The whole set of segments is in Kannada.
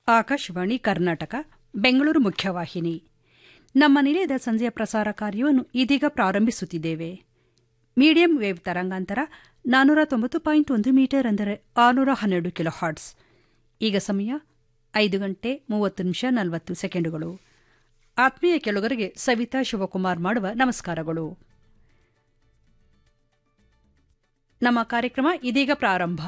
ಆಕಾಶವಾಣಿ ಕರ್ನಾಟಕ ಬೆಂಗಳೂರು ಮುಖ್ಯವಾಹಿನಿ ನಮ್ಮ ನಿಲಯದ ಸಂಜೆಯ ಪ್ರಸಾರ ಕಾರ್ಯವನ್ನು ಇದೀಗ ಪ್ರಾರಂಭಿಸುತ್ತಿದ್ದೇವೆ ಮೀಡಿಯಂ ವೇವ್ ತರಂಗಾಂತರ ನಾನ್ನೂರ ತೊಂಬತ್ತು ಪಾಯಿಂಟ್ ಒಂದು ಮೀಟರ್ ಅಂದರೆ ಆರುನೂರ ಹನ್ನೆರಡು ಕಿಲೋ ಹಾರ್ಟ್ಸ್ ಈಗ ಸಮಯ ಐದು ಗಂಟೆ ಮೂವತ್ತು ನಿಮಿಷ ನಲವತ್ತು ಸೆಕೆಂಡುಗಳು ಆತ್ಮೀಯ ಕೆಳಗರಿಗೆ ಸವಿತಾ ಶಿವಕುಮಾರ್ ಮಾಡುವ ನಮಸ್ಕಾರಗಳು ನಮ್ಮ ಕಾರ್ಯಕ್ರಮ ಇದೀಗ ಪ್ರಾರಂಭ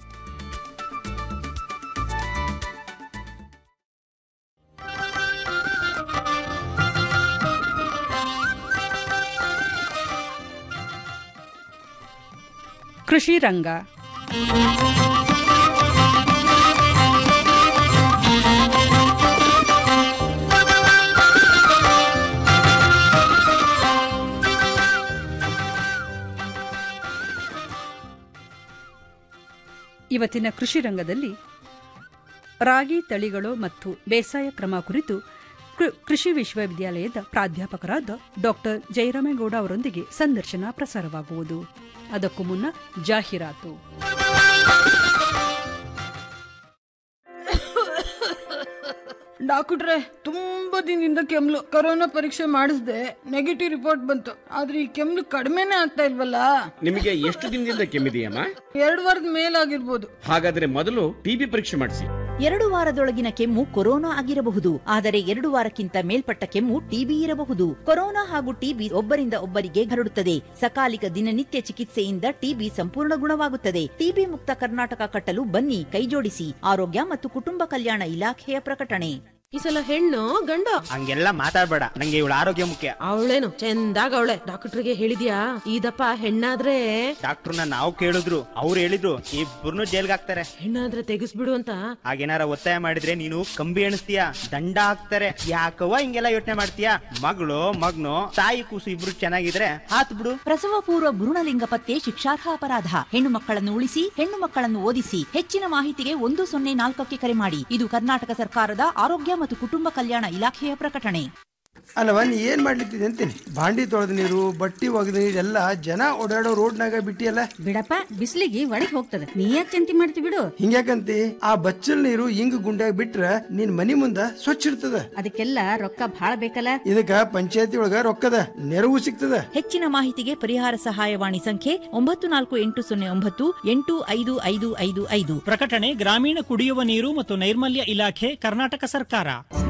ಕೃಷಿ ರಂಗ ಇವತ್ತಿನ ಕೃಷಿ ರಂಗದಲ್ಲಿ ರಾಗಿ ತಳಿಗಳು ಮತ್ತು ಬೇಸಾಯ ಕ್ರಮ ಕುರಿತು ಕೃ- ಕೃಷಿ ವಿಶ್ವವಿದ್ಯಾಲಯದ ಪ್ರಾಧ್ಯಾಪಕರಾದ ಡಾಕ್ಟರ್ ಜಯರಾಮೇಗೌಡ ಅವರೊಂದಿಗೆ ಸಂದರ್ಶನ ಪ್ರಸಾರವಾಗುವುದು ಅದಕ್ಕೂ ಮುನ್ನ ಜಾಹೀರಾತು ಡಾಕ್ಟ್ರೆ ತುಂಬಾ ದಿನದಿಂದ ಕೆಮ್ಲು ಕೊರೋನಾ ಪರೀಕ್ಷೆ ಮಾಡಿಸ್ದೆ ನೆಗೆಟಿವ್ ರಿಪೋರ್ಟ್ ಬಂತು ಆದ್ರೆ ಈ ಕೆಮ್ಲು ಕಡಿಮೆನೇ ಆಗ್ತಾ ಇಲ್ವಲ್ಲ ನಿಮಗೆ ಎಷ್ಟು ದಿನದಿಂದ ಕೆಮ್ಮಿದೆಯಮ್ಮ ಎರಡು ವಾರದ ಮೇಲಾಗಿರ್ಬೋದು ಹಾಗಾದ್ರೆ ಮೊದಲು ಟಿಬಿ ಪರೀಕ್ಷೆ ಮಾಡಿಸಿ ಎರಡು ವಾರದೊಳಗಿನ ಕೆಮ್ಮು ಕೊರೋನಾ ಆಗಿರಬಹುದು ಆದರೆ ಎರಡು ವಾರಕ್ಕಿಂತ ಮೇಲ್ಪಟ್ಟ ಕೆಮ್ಮು ಟಿಬಿ ಇರಬಹುದು ಕೊರೋನಾ ಹಾಗೂ ಟಿಬಿ ಒಬ್ಬರಿಂದ ಒಬ್ಬರಿಗೆ ಹರಡುತ್ತದೆ ಸಕಾಲಿಕ ದಿನನಿತ್ಯ ಚಿಕಿತ್ಸೆಯಿಂದ ಟಿಬಿ ಸಂಪೂರ್ಣ ಗುಣವಾಗುತ್ತದೆ ಟಿಬಿ ಮುಕ್ತ ಕರ್ನಾಟಕ ಕಟ್ಟಲು ಬನ್ನಿ ಕೈಜೋಡಿಸಿ ಆರೋಗ್ಯ ಮತ್ತು ಕುಟುಂಬ ಕಲ್ಯಾಣ ಇಲಾಖೆಯ ಪ್ರಕಟಣೆ ಈ ಸಲ ಹೆಣ್ಣು ಗಂಡ ಹಂಗೆಲ್ಲ ಮಾತಾಡ್ಬೇಡ ನಂಗೆ ಇವಳ ಆರೋಗ್ಯ ಮುಖ್ಯ ಅವಳೇನು ಚಂದಾಗ ಅವಳೆ ಡಾಕ್ಟರ್ಗೆ ಹೇಳಿದ್ಯಾ ಇದಪ್ಪ ಹೆಣ್ಣಾದ್ರೆ ಡಾಕ್ಟರ್ನ ನಾವು ಕೇಳಿದ್ರು ಅವ್ರು ಹೇಳಿದ್ರು ಇಬ್ಬರನ್ನು ಜೈಲ್ಗೆ ಹಾಕ್ತಾರೆ ಹೆಣ್ಣಾದ್ರೆ ತೆಗಿಸ್ಬಿಡು ಅಂತ ಹಾಗೇನಾರ ಒತ್ತಾಯ ಮಾಡಿದ್ರೆ ನೀನು ಕಂಬಿ ಎಣಿಸ್ತೀಯ ದಂಡ ಹಾಕ್ತಾರೆ ಯಾಕವ್ವ ಹಿಂಗೆಲ್ಲ ಯೋಚನೆ ಮಾಡ್ತೀಯ ಮಗಳು ಮಗ್ನು ತಾಯಿ ಕೂಸು ಇಬ್ರು ಚೆನ್ನಾಗಿದ್ರೆ ಹಾತ್ ಬಿಡು ಪ್ರಸವ ಪೂರ್ವ ಭ್ರೂಣಲಿಂಗ ಪತ್ತೆ ಶಿಕ್ಷಾರ್ಹ ಅಪರಾಧ ಹೆಣ್ಣು ಮಕ್ಕಳನ್ನು ಉಳಿಸಿ ಹೆಣ್ಣು ಮಕ್ಕಳನ್ನು ಓದಿಸಿ ಹೆಚ್ಚಿನ ಮಾಹಿತಿಗೆ ಒಂದು ಸೊನ್ನೆ ನಾಲ್ಕಕ್ಕೆ ಕರೆ ಮಾಡಿ ಇದು ಕರ್ನಾಟಕ ಸರ್ಕಾರದ ಆರೋಗ್ಯ ಮತ್ತು ಕುಟುಂಬ ಕಲ್ಯಾಣ ಇಲಾಖೆಯ ಪ್ರಕಟಣೆ ಅಲ್ಲವ ನೀ ಏನ್ ಮಾಡ್ಲಿತ್ತಿದೆ ಅಂತೀನಿ ಬಾಂಡಿ ತೊಳೆದ ನೀರು ಬಟ್ಟಿ ಒಗೆದ ನೀರು ಎಲ್ಲ ಜನ ಓಡಾಡೋ ರೋಡ್ನಾಗ ಬಿಟ್ಟಿಯಲ್ಲ ಬಿಡಪ್ಪ ಬಿಸಿಲಿಗೆ ಒಳಗ್ ಹೋಗ್ತದೆ ನೀ ಯಾಕೆ ಚಿಂತೆ ಮಾಡ್ತಿ ಬಿಡು ಹಿಂಗ್ಯಾಕಂತಿ ಆ ಬಚ್ಚಲ್ ನೀರು ಹಿಂಗ್ ಗುಂಡ್ಯಾಗ ಬಿಟ್ರ ನಿನ್ ಮನಿ ಮುಂದ ಸ್ವಚ್ಛ ಇರ್ತದ ಅದಕ್ಕೆಲ್ಲ ರೊಕ್ಕ ಭಾಳ ಬೇಕಲ್ಲ ಇದಕ್ಕ ಪಂಚಾಯತಿ ಒಳಗ ರೊಕ್ಕದ ನೆರವು ಸಿಗ್ತದ ಹೆಚ್ಚಿನ ಮಾಹಿತಿಗೆ ಪರಿಹಾರ ಸಹಾಯವಾಣಿ ಸಂಖ್ಯೆ ಒಂಬತ್ತು ನಾಲ್ಕು ಎಂಟು ಸೊನ್ನೆ ಒಂಬತ್ತು ಎಂಟು ಐದು ಐದು ಐದು ಐದು ಪ್ರಕಟಣೆ ಗ್ರಾಮೀಣ ಕುಡಿಯುವ ನೀರು ಮತ್ತು ನೈರ್ಮಲ್ಯ ಇಲಾಖೆ ಕರ್ನಾಟಕ ಸರ್ಕಾರ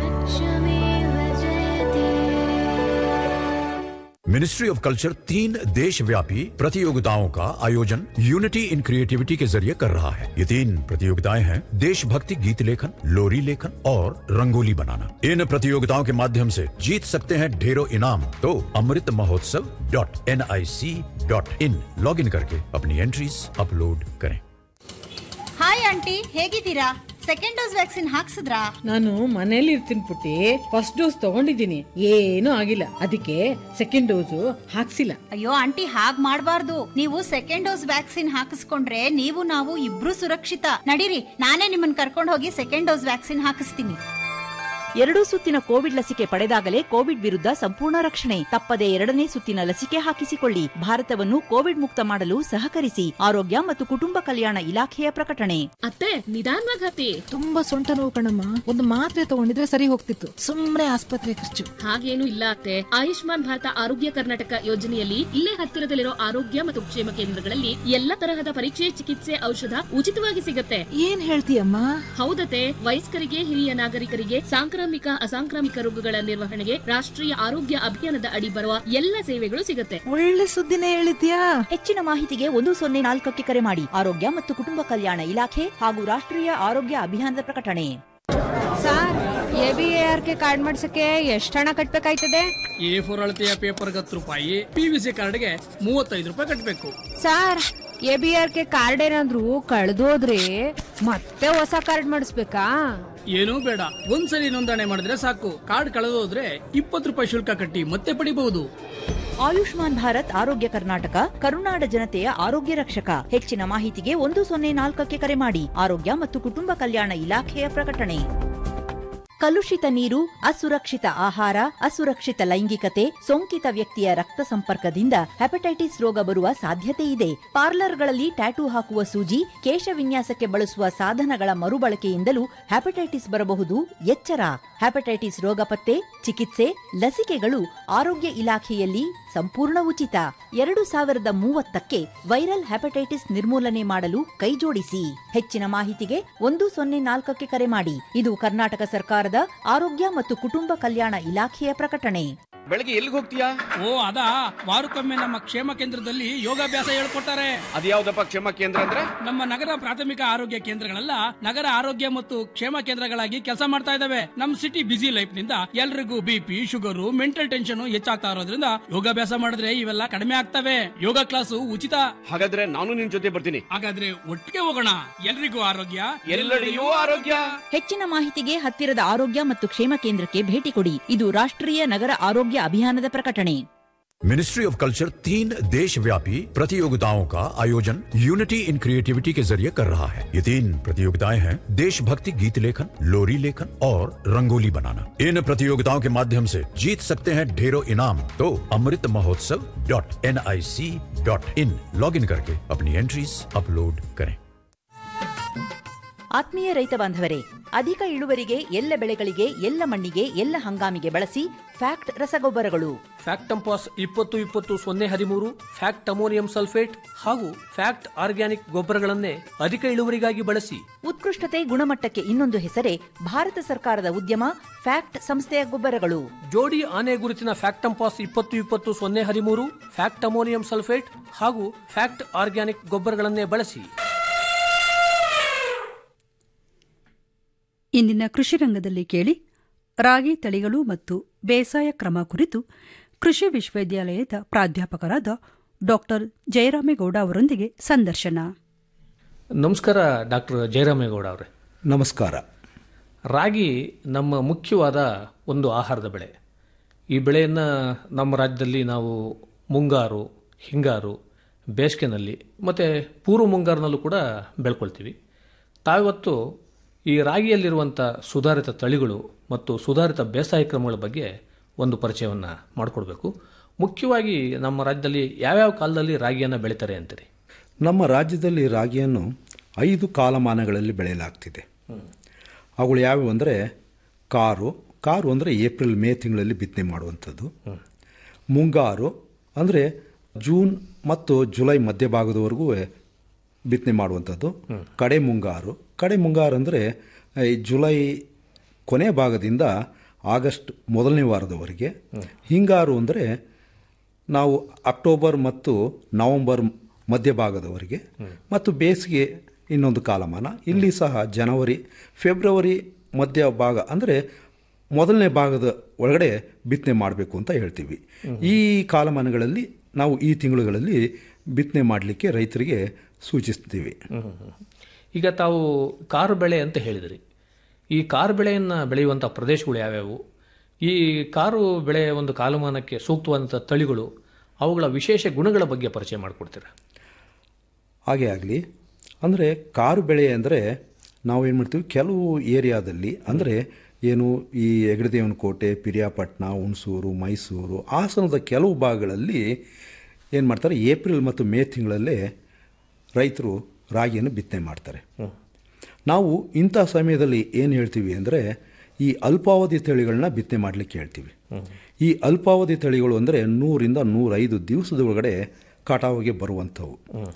मिनिस्ट्री ऑफ कल्चर तीन देश व्यापी प्रतियोगिताओं का आयोजन यूनिटी इन क्रिएटिविटी के जरिए कर रहा है ये तीन प्रतियोगिताएं हैं देशभक्ति गीत लेखन लोरी लेखन और रंगोली बनाना इन प्रतियोगिताओं के माध्यम से जीत सकते हैं ढेरों इनाम तो Amrit Mahotsav dot N I C dot in log in करके अपनी एंट्रीज अपलोड करें ಹಾಯ್ ಆಂಟಿ ಹೇಗಿದ್ದೀರಾ ಸೆಕೆಂಡ್ ಡೋಸ್ ವ್ಯಾಕ್ಸಿನ್ ಹಾಕ್ಸಿದ್ರಾ ನಾನು ಮನೇಲಿ ಇರ್ತೀನಿ ಪುಟ್ಟಿ ಫಸ್ಟ್ ಡೋಸ್ ತಗೊಂಡಿದ್ದೀನಿ ಏನೂ ಆಗಿಲ್ಲ ಅದಕ್ಕೆ ಸೆಕೆಂಡ್ ಡೋಸು ಹಾಕ್ಸಿಲ್ಲ ಅಯ್ಯೋ ಆಂಟಿ ಹಾಗ್ ಮಾಡ್ಬಾರ್ದು ನೀವು ಸೆಕೆಂಡ್ ಡೋಸ್ ವ್ಯಾಕ್ಸಿನ್ ಹಾಕಿಸ್ಕೊಂಡ್ರೆ ನೀವು ನಾವು ಇಬ್ರು ಸುರಕ್ಷಿತ ನಡೀರಿ ನಾನೇ ನಿಮ್ಮನ್ನ ಕರ್ಕೊಂಡು ಹೋಗಿ ಸೆಕೆಂಡ್ ಡೋಸ್ ವ್ಯಾಕ್ಸಿನ್ ಹಾಕಿಸ್ತೀನಿ ಎರಡೂ ಸುತ್ತಿನ ಕೋವಿಡ್ ಲಸಿಕೆ ಪಡೆದಾಗಲೇ ಕೋವಿಡ್ ವಿರುದ್ಧ ಸಂಪೂರ್ಣ ರಕ್ಷಣೆ ತಪ್ಪದೆ ಎರಡನೇ ಸುತ್ತಿನ ಲಸಿಕೆ ಹಾಕಿಸಿಕೊಳ್ಳಿ ಭಾರತವನ್ನು ಕೋವಿಡ್ ಮುಕ್ತ ಮಾಡಲು ಸಹಕರಿಸಿ ಆರೋಗ್ಯ ಮತ್ತು ಕುಟುಂಬ ಕಲ್ಯಾಣ ಇಲಾಖೆಯ ಪ್ರಕಟಣೆ ಅತ್ತೆ ನಿಧಾನವಾಗಿ ಹತ್ತಿ ತುಂಬಾ ಸೊಂಟ ನೋವು ಕಣಮ್ಮ ಒಂದು ಮಾತ್ರೆ ತಗೊಂಡಿದ್ರೆ ಸರಿ ಹೋಗ್ತಿತ್ತು ಸುಮ್ನೆ ಆಸ್ಪತ್ರೆ ಖರ್ಚು ಹಾಗೇನು ಇಲ್ಲ ಅತ್ತೆ ಆಯುಷ್ಮಾನ್ ಭಾರತ ಆರೋಗ್ಯ ಕರ್ನಾಟಕ ಯೋಜನೆಯಲ್ಲಿ ಇಲ್ಲೇ ಹತ್ತಿರದಲ್ಲಿರೋ ಆರೋಗ್ಯ ಮತ್ತು ಕ್ಷೇಮ ಕೇಂದ್ರಗಳಲ್ಲಿ ಎಲ್ಲ ತರಹದ ಪರೀಕ್ಷೆ ಚಿಕಿತ್ಸೆ ಔಷಧ ಉಚಿತವಾಗಿ ಸಿಗುತ್ತೆ ಏನ್ ಹೇಳ್ತೀಯಮ್ಮ ಹೌದತೆ ವಯಸ್ಕರಿಗೆ ಹಿರಿಯ ನಾಗರಿಕರಿಗೆ ಸಾಂಕ್ರಾಮಿಕ ಅಸಾಂಕ್ರಾಮಿಕ ರೋಗಗಳ ನಿರ್ವಹಣೆಗೆ ರಾಷ್ಟ್ರೀಯ ಆರೋಗ್ಯ ಅಭಿಯಾನದ ಅಡಿ ಬರುವ ಎಲ್ಲ ಸೇವೆಗಳು ಸಿಗುತ್ತೆ ಒಳ್ಳೆ ಸುದ್ದಿನೇ ಹೇಳಿದ್ಯಾ ಹೆಚ್ಚಿನ ಮಾಹಿತಿಗೆ ಒಂದು ಸೊನ್ನೆ ನಾಲ್ಕಕ್ಕೆ ಕರೆ ಮಾಡಿ ಆರೋಗ್ಯ ಮತ್ತು ಕುಟುಂಬ ಕಲ್ಯಾಣ ಇಲಾಖೆ ಹಾಗೂ ರಾಷ್ಟ್ರೀಯ ಆರೋಗ್ಯ ಅಭಿಯಾನದ ಪ್ರಕಟಣೆ sir A B R K card ಮಾಡ್ಸಕ್ಕೆ ಎಷ್ಟು ಹಣ ಕಟ್ಬೇಕಾಯ್ತದೆ ಎ ಫೋರ್ ಅಳತೆಯ ಪೇಪರ್ ಹತ್ತು ರೂಪಾಯಿ ಪಿ ವಿ ಸಿ ಕಾರ್ಡ್ಗೆ ಮೂವತ್ತೈದು ರೂಪಾಯಿ ಕಟ್ಟಬೇಕು sir A B R K card ಏನಾದ್ರು ಕಳ್ದೋದ್ರೆ ಮತ್ತೆ ಹೊಸ ಕಾರ್ಡ್ ಮಾಡಿಸ್ಬೇಕಾ ಏನೂ ಬೇಡ ಒಂದ್ಸಲಿ ನೋಂದಣಿ ಮಾಡಿದ್ರೆ ಸಾಕು ಕಾರ್ಡ್ ಕಳೆದೋದ್ರೆ ಇಪ್ಪತ್ತು ರೂಪಾಯಿ ಶುಲ್ಕ ಕಟ್ಟಿ ಮತ್ತೆ ಪಡಿಬಹುದು ಆಯುಷ್ಮಾನ್ ಭಾರತ್ ಆರೋಗ್ಯ ಕರ್ನಾಟಕ ಕರುನಾಡ ಜನತೆಯ ಆರೋಗ್ಯ ರಕ್ಷಕ ಹೆಚ್ಚಿನ ಮಾಹಿತಿಗೆ ಒಂದು ಸೊನ್ನೆ ನಾಲ್ಕಕ್ಕೆ ಕರೆ ಮಾಡಿ ಆರೋಗ್ಯ ಮತ್ತು ಕುಟುಂಬ ಕಲ್ಯಾಣ ಇಲಾಖೆಯ ಪ್ರಕಟಣೆ ಕಲುಷಿತ ನೀರು ಅಸುರಕ್ಷಿತ ಆಹಾರ ಅಸುರಕ್ಷಿತ ಲೈಂಗಿಕತೆ ಸೋಂಕಿತ ವ್ಯಕ್ತಿಯ ರಕ್ತ ಸಂಪರ್ಕದಿಂದ ಹೆಪಟೈಟಿಸ್ ರೋಗ ಬರುವ ಸಾಧ್ಯತೆ ಇದೆ ಪಾರ್ಲರ್ಗಳಲ್ಲಿ ಟ್ಯಾಟೂ ಹಾಕುವ ಸೂಜಿ ಕೇಶ ವಿನ್ಯಾಸಕ್ಕೆ ಬಳಸುವ ಸಾಧನಗಳ ಮರುಬಳಕೆಯಿಂದಲೂ ಹೆಪಟೈಟಿಸ್ ಬರಬಹುದು ಎಚ್ಚರ ಹೆಪಟೈಟಿಸ್ ರೋಗ ಪತ್ತೆ ಚಿಕಿತ್ಸೆ ಲಸಿಕೆಗಳು ಆರೋಗ್ಯ ಇಲಾಖೆಯಲ್ಲಿ ಸಂಪೂರ್ಣ ಉಚಿತ ಎರಡು ಸಾವಿರದ ಮೂವತ್ತಕ್ಕೆ ವೈರಲ್ ಹೆಪಟೈಟಿಸ್ ನಿರ್ಮೂಲನೆ ಮಾಡಲು ಕೈಜೋಡಿಸಿ ಹೆಚ್ಚಿನ ಮಾಹಿತಿಗೆ ಒಂದು ಸೊನ್ನೆ ನಾಲ್ಕಕ್ಕೆ ಕರೆ ಮಾಡಿ ಇದು ಕರ್ನಾಟಕ ಸರ್ಕಾರದ ಆರೋಗ್ಯ ಮತ್ತು ಕುಟುಂಬ ಕಲ್ಯಾಣ ಇಲಾಖೆಯ ಪ್ರಕಟಣೆ ಬೆಳಗ್ಗೆ ಎಲ್ಲಿಗೆ ಹೋಗ್ತೀಯಾ ಓ ಅದಾ ವಾರಕ್ಕೊಮ್ಮೆ ನಮ್ಮ ಕ್ಷೇಮ ಕೇಂದ್ರದಲ್ಲಿ ಯೋಗಾಭ್ಯಾಸ ಹೇಳ್ಕೊಡ್ತಾರೆ ಅದ್ಯಾವ್ದಪ್ಪ ಕ್ಷೇಮ ಕೇಂದ್ರ ಅಂದ್ರೆ ನಮ್ಮ ನಗರ ಪ್ರಾಥಮಿಕ ಆರೋಗ್ಯ ಕೇಂದ್ರಗಳೆಲ್ಲ ನಗರ ಆರೋಗ್ಯ ಮತ್ತು ಕ್ಷೇಮ ಕೇಂದ್ರಗಳಾಗಿ ಕೆಲಸ ಮಾಡ್ತಾ ಇದಾವೆ ನಮ್ ಸಿಟಿ ಬಿಸಿ ಲೈಫ್ ನಿಂದ ಎಲ್ರಿಗೂ ಬಿಪಿ ಶುಗರು ಮೆಂಟಲ್ ಟೆನ್ಷನ್ ಹೆಚ್ಚಾಗ್ತಾ ಇರೋದ್ರಿಂದ ಯೋಗಾಭ್ಯಾಸ ಮಾಡಿದ್ರೆ ಇವೆಲ್ಲ ಕಡಿಮೆ ಆಗ್ತವೆ ಯೋಗ ಕ್ಲಾಸು ಉಚಿತ ಹಾಗಾದ್ರೆ ನಾನು ನಿನ್ ಜೊತೆ ಬರ್ತೀನಿ ಹಾಗಾದ್ರೆ ಒಟ್ಟಿಗೆ ಹೋಗೋಣ ಎಲ್ರಿಗೂ ಆರೋಗ್ಯ ಎಲ್ಲೆಡೆಯೂ ಆರೋಗ್ಯ ಹೆಚ್ಚಿನ ಮಾಹಿತಿಗೆ ಹತ್ತಿರದ ಆರೋಗ್ಯ ಮತ್ತು ಕ್ಷೇಮ ಕೇಂದ್ರಕ್ಕೆ ಭೇಟಿ ಕೊಡಿ ಇದು ರಾಷ್ಟ್ರೀಯ ನಗರ ಆರೋಗ್ಯ ಅಭಿಯಾನದ ಪ್ರಕಟಣೆ मिनिस्ट्री ऑफ कल्चर तीन देश व्यापी प्रतियोगिताओं का आयोजन यूनिटी इन क्रिएटिविटी के जरिए कर रहा है ये तीन प्रतियोगिताएं हैं देशभक्ति गीत लेखन लोरी लेखन और रंगोली बनाना इन प्रतियोगिताओं के माध्यम से जीत सकते हैं ढेरों इनाम तो Amrit Mahotsav dot N I C dot in log in करके अपनी एंट्रीज अपलोड करें ಆತ್ಮೀಯ ರೈತ ಬಾಂಧವರೇ ಅಧಿಕ ಇಳುವರಿಗೆ ಎಲ್ಲ ಬೆಳೆಗಳಿಗೆ ಎಲ್ಲ ಮಣ್ಣಿಗೆ ಎಲ್ಲ ಹಂಗಾಮಿಗೆ ಬಳಸಿ ಫ್ಯಾಕ್ಟ್ ರಸಗೊಬ್ಬರಗಳು ಫ್ಯಾಕ್ಟಂಪಾಸ್ ಇಪ್ಪತ್ತು ಇಪ್ಪತ್ತು ಸೊನ್ನೆ ಹದಿಮೂರು ಫ್ಯಾಕ್ಟ್ ಅಮೋನಿಯಂ ಸಲ್ಫೇಟ್ ಹಾಗೂ ಫ್ಯಾಕ್ಟ್ ಆರ್ಗ್ಯಾನಿಕ್ ಗೊಬ್ಬರಗಳನ್ನೇ ಅಧಿಕ ಇಳುವರಿಗಾಗಿ ಬಳಸಿ ಉತ್ಕೃಷ್ಟತೆ ಗುಣಮಟ್ಟಕ್ಕೆ ಇನ್ನೊಂದು ಹೆಸರೇ ಭಾರತ ಸರ್ಕಾರದ ಉದ್ಯಮ ಫ್ಯಾಕ್ಟ್ ಸಂಸ್ಥೆಯ ಗೊಬ್ಬರಗಳು ಜೋಡಿ ಆನೆ ಗುರುತಿನ ಫ್ಯಾಕ್ಟಂಪಾಸ್ ಇಪ್ಪತ್ತು ಇಪ್ಪತ್ತು ಸೊನ್ನೆ ಹದಿಮೂರು ಫ್ಯಾಕ್ಟ್ ಅಮೋನಿಯಂ ಸಲ್ಫೇಟ್ ಹಾಗೂ ಫ್ಯಾಕ್ಟ್ ಆರ್ಗ್ಯಾನಿಕ್ ಗೊಬ್ಬರಗಳನ್ನೇ ಬಳಸಿ ಇಂದಿನ ಕೃಷಿ ರಂಗದಲ್ಲಿ ಕೇಳಿ ರಾಗಿ ತಳಿಗಳು ಮತ್ತು ಬೇಸಾಯ ಕ್ರಮ ಕುರಿತು ಕೃಷಿ ವಿಶ್ವವಿದ್ಯಾಲಯದ ಪ್ರಾಧ್ಯಾಪಕರಾದ ಡಾಕ್ಟರ್ ಜಯರಾಮೇಗೌಡ ಅವರೊಂದಿಗೆ ಸಂದರ್ಶನ ನಮಸ್ಕಾರ ಡಾಕ್ಟರ್ ಜಯರಾಮೇಗೌಡ ಅವರೇ ನಮಸ್ಕಾರ ರಾಗಿ ನಮ್ಮ ಮುಖ್ಯವಾದ ಒಂದು ಆಹಾರದ ಬೆಳೆ ಈ ಬೆಳೆಯನ್ನು ನಮ್ಮ ರಾಜ್ಯದಲ್ಲಿ ನಾವು ಮುಂಗಾರು ಹಿಂಗಾರು ಬೇಸಿಗೆನಲ್ಲಿ ಮತ್ತು ಪೂರ್ವ ಮುಂಗಾರಿನಲ್ಲೂ ಕೂಡ ಬೆಳ್ಕೊಳ್ತೀವಿ ತಾವಿವತ್ತು ಈ ರಾಗಿಯಲ್ಲಿರುವಂಥ ಸುಧಾರಿತ ತಳಿಗಳು ಮತ್ತು ಸುಧಾರಿತ ಬೇಸಾಯ ಕ್ರಮಗಳ ಬಗ್ಗೆ ಒಂದು ಪರಿಚಯವನ್ನು ಮಾಡಿಕೊಡ್ಬೇಕು ಮುಖ್ಯವಾಗಿ ನಮ್ಮ ರಾಜ್ಯದಲ್ಲಿ ಯಾವ್ಯಾವ ಕಾಲದಲ್ಲಿ ರಾಗಿಯನ್ನು ಬೆಳೀತಾರೆ ಅಂತೀರಿ ನಮ್ಮ ರಾಜ್ಯದಲ್ಲಿ ರಾಗಿಯನ್ನು ಐದು ಕಾಲಮಾನಗಳಲ್ಲಿ ಬೆಳೆಯಲಾಗ್ತಿದೆ ಅವುಗಳು ಯಾವುವು ಅಂದರೆ ಕಾರು ಕಾರು ಅಂದರೆ ಏಪ್ರಿಲ್ ಮೇ ತಿಂಗಳಲ್ಲಿ ಬಿತ್ತನೆ ಮಾಡುವಂಥದ್ದು ಮುಂಗಾರು ಅಂದರೆ ಜೂನ್ ಮತ್ತು ಜುಲೈ ಮಧ್ಯಭಾಗದವರೆಗೂ ಬಿತ್ತನೆ ಮಾಡುವಂಥದ್ದು ಕಡೆ ಮುಂಗಾರು ಕಡೆ ಮುಂಗಾರು ಅಂದರೆ ಈ ಜುಲೈ ಕೊನೆ ಭಾಗದಿಂದ ಆಗಸ್ಟ್ ಮೊದಲನೇ ವಾರದವರೆಗೆ ಹಿಂಗಾರು ಅಂದರೆ ನಾವು ಅಕ್ಟೋಬರ್ ಮತ್ತು ನವೆಂಬರ್ ಮಧ್ಯಭಾಗದವರೆಗೆ ಮತ್ತು ಬೇಸಿಗೆ ಇನ್ನೊಂದು ಕಾಲಮಾನ ಇಲ್ಲಿ ಸಹ ಜನವರಿ ಫೆಬ್ರವರಿ ಮಧ್ಯ ಭಾಗ ಅಂದರೆ ಮೊದಲನೇ ಭಾಗದ ಒಳಗಡೆ ಬಿತ್ತನೆ ಮಾಡಬೇಕು ಅಂತ ಹೇಳ್ತೀವಿ ಈ ಕಾಲಮಾನಗಳಲ್ಲಿ ನಾವು ಈ ತಿಂಗಳುಗಳಲ್ಲಿ ಬಿತ್ತನೆ ಮಾಡಲಿಕ್ಕೆ ರೈತರಿಗೆ ಸೂಚಿಸ್ತೀವಿ ಈಗ ತಾವು ಕಾರು ಬೆಳೆ ಅಂತ ಹೇಳಿದ್ರಿ ಈ ಕಾರು ಬೆಳೆಯನ್ನು ಬೆಳೆಯುವಂಥ ಪ್ರದೇಶಗಳು ಯಾವ್ಯಾವು ಈ ಕಾರು ಬೆಳೆಯ ಒಂದು ಕಾಲಮಾನಕ್ಕೆ ಸೂಕ್ತವಾದಂಥ ತಳಿಗಳು ಅವುಗಳ ವಿಶೇಷ ಗುಣಗಳ ಬಗ್ಗೆ ಪರಿಚಯ ಮಾಡಿಕೊಡ್ತೀರಾ ಹಾಗೆ ಆಗಲಿ ಅಂದರೆ ಕಾರು ಬೆಳೆ ಅಂದರೆ ನಾವೇನು ಮಾಡ್ತೀವಿ ಕೆಲವು ಏರಿಯಾದಲ್ಲಿ ಅಂದರೆ ಏನು ಈ ಹೆಗಡದೇವನ ಕೋಟೆ ಪಿರಿಯಾಪಟ್ಟಣ ಹುಣಸೂರು ಮೈಸೂರು ಹಾಸನದ ಕೆಲವು ಭಾಗಗಳಲ್ಲಿ ಏನು ಮಾಡ್ತಾರೆ ಏಪ್ರಿಲ್ ಮತ್ತು ಮೇ ತಿಂಗಳಲ್ಲೇ ರೈತರು ರಾಗಿಯನ್ನು ಬಿತ್ತನೆ ಮಾಡ್ತಾರೆ ನಾವು ಇಂಥ ಸಮಯದಲ್ಲಿ ಏನು ಹೇಳ್ತೀವಿ ಅಂದರೆ ಈ ಅಲ್ಪಾವಧಿ ತಳಿಗಳನ್ನ ಬಿತ್ತನೆ ಮಾಡಲಿಕ್ಕೆ ಹೇಳ್ತೀವಿ ಈ ಅಲ್ಪಾವಧಿ ತಳಿಗಳು ಅಂದರೆ ನೂರಿಂದ ನೂರೈದು ದಿವಸದ ಒಳಗಡೆ ಕಟಾವಿಗೆ ಬರುವಂಥವು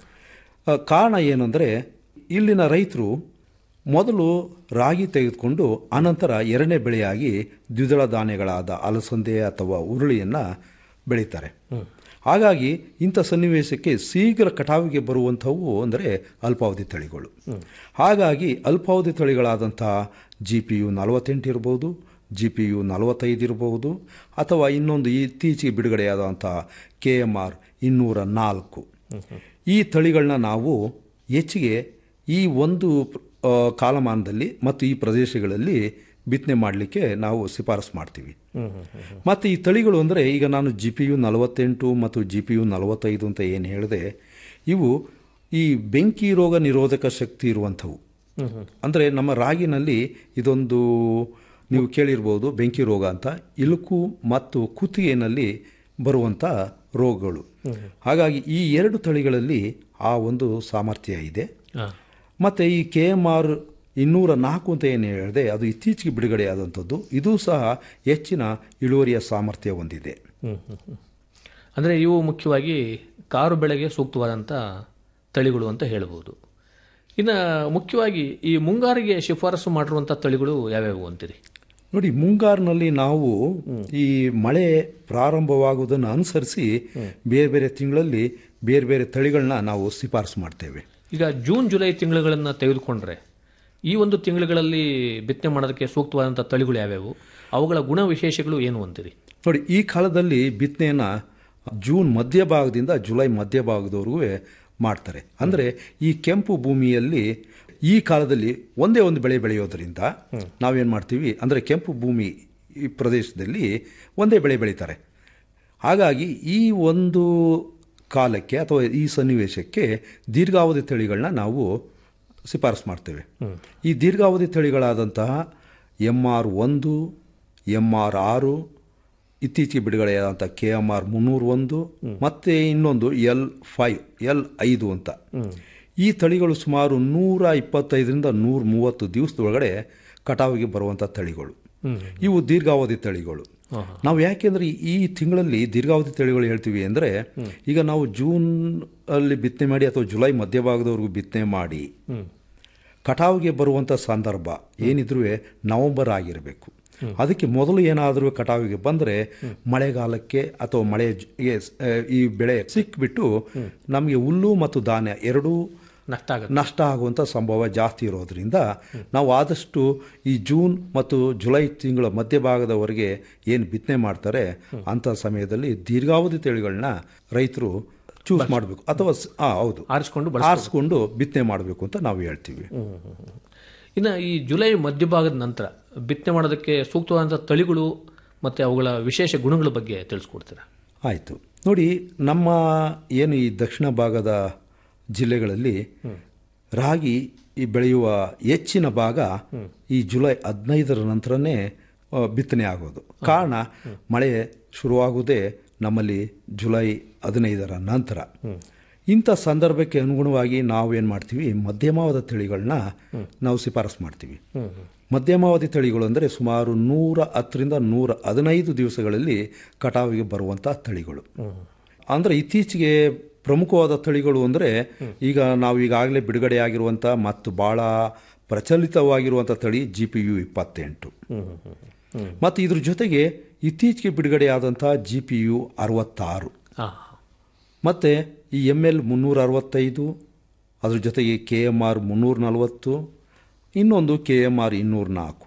ಆ, ಕಾರಣ ಏನಂದರೆ ಇಲ್ಲಿನ ರೈತರು ಮೊದಲು ರಾಗಿ ತೆಗೆದುಕೊಂಡು ಅನಂತರ ಎರಡನೇ ಬೆಳೆಯಾಗಿ ದ್ವಿದಳ ಧಾನ್ಯಗಳಾದ ಅಲಸಂದೆ ಅಥವಾ ಉರುಳಿಯನ್ನು ಬೆಳೀತಾರೆ ಹಾಗಾಗಿ ಇಂಥ ಸನ್ನಿವೇಶಕ್ಕೆ ಶೀಘ್ರ ಕಟಾವಿಗೆ ಬರುವಂಥವು ಅಂದರೆ ಅಲ್ಪಾವಧಿ ತಳಿಗಳು ಹಾಗಾಗಿ ಅಲ್ಪಾವಧಿ ತಳಿಗಳಾದಂತಹ ಜಿ ಪಿ ಯು ನಲವತ್ತೆಂಟು ಇರ್ಬೋದು ಜಿ ಪಿ ಯು ನಲವತ್ತೈದು ಇರಬಹುದು ಅಥವಾ ಇನ್ನೊಂದು ಇತ್ತೀಚೆಗೆ ಬಿಡುಗಡೆಯಾದಂಥ ಕೆ ಎಮ್ ಆರ್ ಇನ್ನೂರ ನಾಲ್ಕು ಈ ತಳಿಗಳನ್ನ ನಾವು ಹೆಚ್ಚಿಗೆ ಈ ಒಂದು ಆ, ಕಾಲಮಾನದಲ್ಲಿ ಮತ್ತು ಈ ಪ್ರದೇಶಗಳಲ್ಲಿ ಬಿತ್ತನೆ ಮಾಡಲಿಕ್ಕೆ ನಾವು ಶಿಫಾರಸು ಮಾಡ್ತೀವಿ ಮತ್ತು ಈ ತಳಿಗಳು ಅಂದರೆ ಈಗ ನಾನು ಜಿ ಪಿ ಯು ನಲವತ್ತೆಂಟು ಮತ್ತು ಜಿ ಪಿ ಯು ನಲವತ್ತೈದು ಅಂತ ಏನು ಹೇಳಿದೆ ಇವು ಈ ಬೆಂಕಿ ರೋಗ ನಿರೋಧಕ ಶಕ್ತಿ ಇರುವಂಥವು ಅಂದರೆ ನಮ್ಮ ರಾಗಿನಲ್ಲಿ ಇದೊಂದು ನೀವು ಕೇಳಿರ್ಬೋದು ಬೆಂಕಿ ರೋಗ ಅಂತ ಇಲುಕು ಮತ್ತು ಕುತ್ತಿಗೆನಲ್ಲಿ ಬರುವಂಥ ರೋಗಗಳು ಹಾಗಾಗಿ ಈ ಎರಡು ತಳಿಗಳಲ್ಲಿ ಆ ಒಂದು ಸಾಮರ್ಥ್ಯ ಇದೆ ಹಾ. ಮತ್ತು ಈ ಕೆ ಎಮ್ ಆರ್ ಇನ್ನೂರ ನಾಲ್ಕು ಅಂತ ಏನು ಹೇಳಿದೆ ಅದು ಇತ್ತೀಚೆಗೆ ಬಿಡುಗಡೆಯಾದಂಥದ್ದು ಇದು ಸಹ ಹೆಚ್ಚಿನ ಇಳುವರಿಯ ಸಾಮರ್ಥ್ಯ ಹೊಂದಿದೆ ಹ್ಮ್, ಹ್ಮ್, ಹ್ಮ್. ಅಂದ್ರೆ ಇವು ಮುಖ್ಯವಾಗಿ ಕಾರು ಬೆಳೆಗೆ ಸೂಕ್ತವಾದಂಥ ತಳಿಗಳು ಅಂತ ಹೇಳ್ಬೋದು ಇನ್ನು ಮುಖ್ಯವಾಗಿ ಈ ಮುಂಗಾರಿಗೆ ಶಿಫಾರಸು ಮಾಡಿರುವಂಥ ತಳಿಗಳು ಯಾವ್ಯಾವು ಅಂತೀರಿ ನೋಡಿ ಮುಂಗಾರಿನಲ್ಲಿ ನಾವು ಈ ಮಳೆ ಪ್ರಾರಂಭವಾಗುವುದನ್ನು ಅನುಸರಿಸಿ ಬೇರೆ ಬೇರೆ ತಿಂಗಳಲ್ಲಿ ಬೇರೆ ಬೇರೆ ತಳಿಗಳನ್ನ ನಾವು ಶಿಫಾರಸು ಮಾಡ್ತೇವೆ ಈಗ ಜೂನ್ ಜುಲೈ ತಿಂಗಳುಗಳನ್ನು ತೆಗೆದುಕೊಂಡ್ರೆ ಈ ಒಂದು ತಿಂಗಳುಗಳಲ್ಲಿ ಬಿತ್ತನೆ ಮಾಡೋದಕ್ಕೆ ಸೂಕ್ತವಾದಂಥ ತಳಿಗಳು ಯಾವ್ಯಾವು ಅವುಗಳ ಗುಣ ವಿಶೇಷಗಳು ಏನು ಅಂತೀರಿ ನೋಡಿ ಈ ಕಾಲದಲ್ಲಿ ಬಿತ್ತನೆಯನ್ನು ಜೂನ್ ಮಧ್ಯಭಾಗದಿಂದ ಜುಲೈ ಮಧ್ಯಭಾಗದವರೆಗೂ ಮಾಡ್ತಾರೆ ಅಂದರೆ ಈ ಕೆಂಪು ಭೂಮಿಯಲ್ಲಿ ಈ ಕಾಲದಲ್ಲಿ ಒಂದೇ ಒಂದು ಬೆಳೆ ಬೆಳೆಯೋದ್ರಿಂದ ನಾವೇನು ಮಾಡ್ತೀವಿ ಅಂದರೆ ಕೆಂಪು ಭೂಮಿ ಈ ಪ್ರದೇಶದಲ್ಲಿ ಒಂದೇ ಬೆಳೆ ಬೆಳೀತಾರೆ ಹಾಗಾಗಿ ಈ ಒಂದು ಕಾಲಕ್ಕೆ ಅಥವಾ ಈ ಸನ್ನಿವೇಶಕ್ಕೆ ದೀರ್ಘಾವಧಿ ತಳಿಗಳನ್ನ ನಾವು ಶಿಫಾರಸು ಮಾಡ್ತೇವೆ ಈ ದೀರ್ಘಾವಧಿ ತಳಿಗಳಾದಂತಹ ಎಮ್ ಆರ್ ಒಂದು ಎಮ್ ಆರ್ ಆರು ಇತ್ತೀಚೆಗೆ ಬಿಡುಗಡೆಯಾದಂಥ ಕೆ ಎಮ್ ಆರ್ ಮುನ್ನೂರ ಒಂದು ಮತ್ತು ಇನ್ನೊಂದು ಎಲ್ ಫೈವ್ ಎಲ್ ಐದು ಅಂತ ಈ ತಳಿಗಳು ಸುಮಾರು ನೂರ ಇಪ್ಪತ್ತೈದರಿಂದ ನೂರ ಮೂವತ್ತು ದಿವಸದೊಳಗಡೆ ಕಟಾವಿಗೆ ಬರುವಂಥ ತಳಿಗಳು ಇವು ದೀರ್ಘಾವಧಿ ತಳಿಗಳು ನಾವು ಯಾಕೆಂದ್ರೆ ಈ ತಿಂಗಳಲ್ಲಿ ದೀರ್ಘಾವಧಿ ತಳಿಗಳು ಹೇಳ್ತೀವಿ ಅಂದರೆ ಈಗ ನಾವು ಜೂನ್ ಅಲ್ಲಿ ಬಿತ್ತನೆ ಮಾಡಿ ಅಥವಾ ಜುಲೈ ಮಧ್ಯಭಾಗದವರೆಗೂ ಬಿತ್ತನೆ ಮಾಡಿ ಕಟಾವಿಗೆ ಬರುವಂಥ ಸಂದರ್ಭ ಏನಿದ್ರೂ ನವೆಂಬರ್ ಆಗಿರಬೇಕು ಅದಕ್ಕೆ ಮೊದಲು ಏನಾದರೂ ಕಟಾವಿಗೆ ಬಂದರೆ ಮಳೆಗಾಲಕ್ಕೆ ಅಥವಾ ಮಳೆ ಜ- ಈ ಬೆಳೆ ಸಿಕ್ಬಿಟ್ಟು ನಮಗೆ ಹುಲ್ಲು ಮತ್ತು ಧಾನ್ಯ ಎರಡೂ ನಷ್ಟ ಆಗುತ್ತೆ ನಷ್ಟ ಆಗುವಂಥ ಸಂಭವ ಜಾಸ್ತಿ ಇರೋದ್ರಿಂದ ನಾವು ಆದಷ್ಟು ಈ ಜೂನ್ ಮತ್ತು ಜುಲೈ ತಿಂಗಳ ಮಧ್ಯಭಾಗದವರೆಗೆ ಏನು ಬಿತ್ತನೆ ಮಾಡ್ತಾರೆ ಅಂಥ ಸಮಯದಲ್ಲಿ ದೀರ್ಘಾವಧಿ ತಳಿಗಳನ್ನ ರೈತರು ಚೂಸ್ ಮಾಡಬೇಕು ಅಥವಾ ಸ್- ಆ, ಹೌದು ಆರಿಸ್ಕೊಂಡು ಆರಿಸ್ಕೊಂಡು ಬಿತ್ತನೆ ಮಾಡಬೇಕು ಅಂತ ನಾವು ಹೇಳ್ತೀವಿ ಇನ್ನು ಈ ಜುಲೈ ಮಧ್ಯಭಾಗದ ನಂತರ ಬಿತ್ತನೆ ಮಾಡೋದಕ್ಕೆ ಸೂಕ್ತವಾದಂಥ ತಳಿಗಳು ಮತ್ತು ಅವುಗಳ ವಿಶೇಷ ಗುಣಗಳ ಬಗ್ಗೆ ತಿಳಿಸ್ಕೊಡ್ತೀರಾ ಆಯಿತು ನೋಡಿ ನಮ್ಮ ಏನು ಈ ದಕ್ಷಿಣ ಭಾಗದ ಜಿಲ್ಲೆಗಳಲ್ಲಿ ರಾಗಿ ಈ ಬೆಳೆಯುವ ಹೆಚ್ಚಿನ ಭಾಗ ಈ ಜುಲೈ ಹದಿನೈದರ ನಂತರನೇ ಆ, ಬಿತ್ತನೆ ಆಗೋದು ಕಾರಣ ಮಳೆ ಶುರುವಾಗುವುದೇ ನಮ್ಮಲ್ಲಿ ಜುಲೈ ಹದಿನೈದರ ನಂತರ ಇಂಥ ಸಂದರ್ಭಕ್ಕೆ ಅನುಗುಣವಾಗಿ ನಾವೇನು ಮಾಡ್ತೀವಿ ಮಧ್ಯಮಾವಧ ತಳಿಗಳನ್ನ ನಾವು ಶಿಫಾರಸು ಮಾಡ್ತೀವಿ ಮಧ್ಯಮಾವಧಿ ತಳಿಗಳು ಅಂದರೆ ಸುಮಾರು ನೂರ ಹತ್ತರಿಂದ ನೂರ ಹದಿನೈದು ದಿವಸಗಳಲ್ಲಿ ಕಟಾವಿಗೆ ಬರುವಂಥ ತಳಿಗಳು ಅಂದರೆ ಇತ್ತೀಚೆಗೆ ಪ್ರಮುಖವಾದ ತಳಿಗಳು ಅಂದರೆ ಈಗ ನಾವು ಈಗಾಗಲೇ ಬಿಡುಗಡೆಯಾಗಿರುವಂಥ ಮತ್ತು ಭಾಳ ಪ್ರಚಲಿತವಾಗಿರುವಂಥ ತಳಿ ಜಿ ಪಿ ಯು ಇಪ್ಪತ್ತೆಂಟು ಮತ್ತು ಇದ್ರ ಜೊತೆಗೆ ಇತ್ತೀಚೆಗೆ ಬಿಡುಗಡೆಯಾದಂಥ ಜಿ ಪಿ ಯು ಅರವತ್ತಾರು ಮತ್ತು ಈ ಎಮ್ ಎಲ್ ಮುನ್ನೂರ ಅರವತ್ತೈದು ಅದ್ರ ಜೊತೆಗೆ ಕೆ ಎಮ್ ಆರ್ ಮುನ್ನೂರ ನಲವತ್ತು ಇನ್ನೊಂದು ಕೆ ಎಮ್ ಆರ್ ಇನ್ನೂರ ನಾಲ್ಕು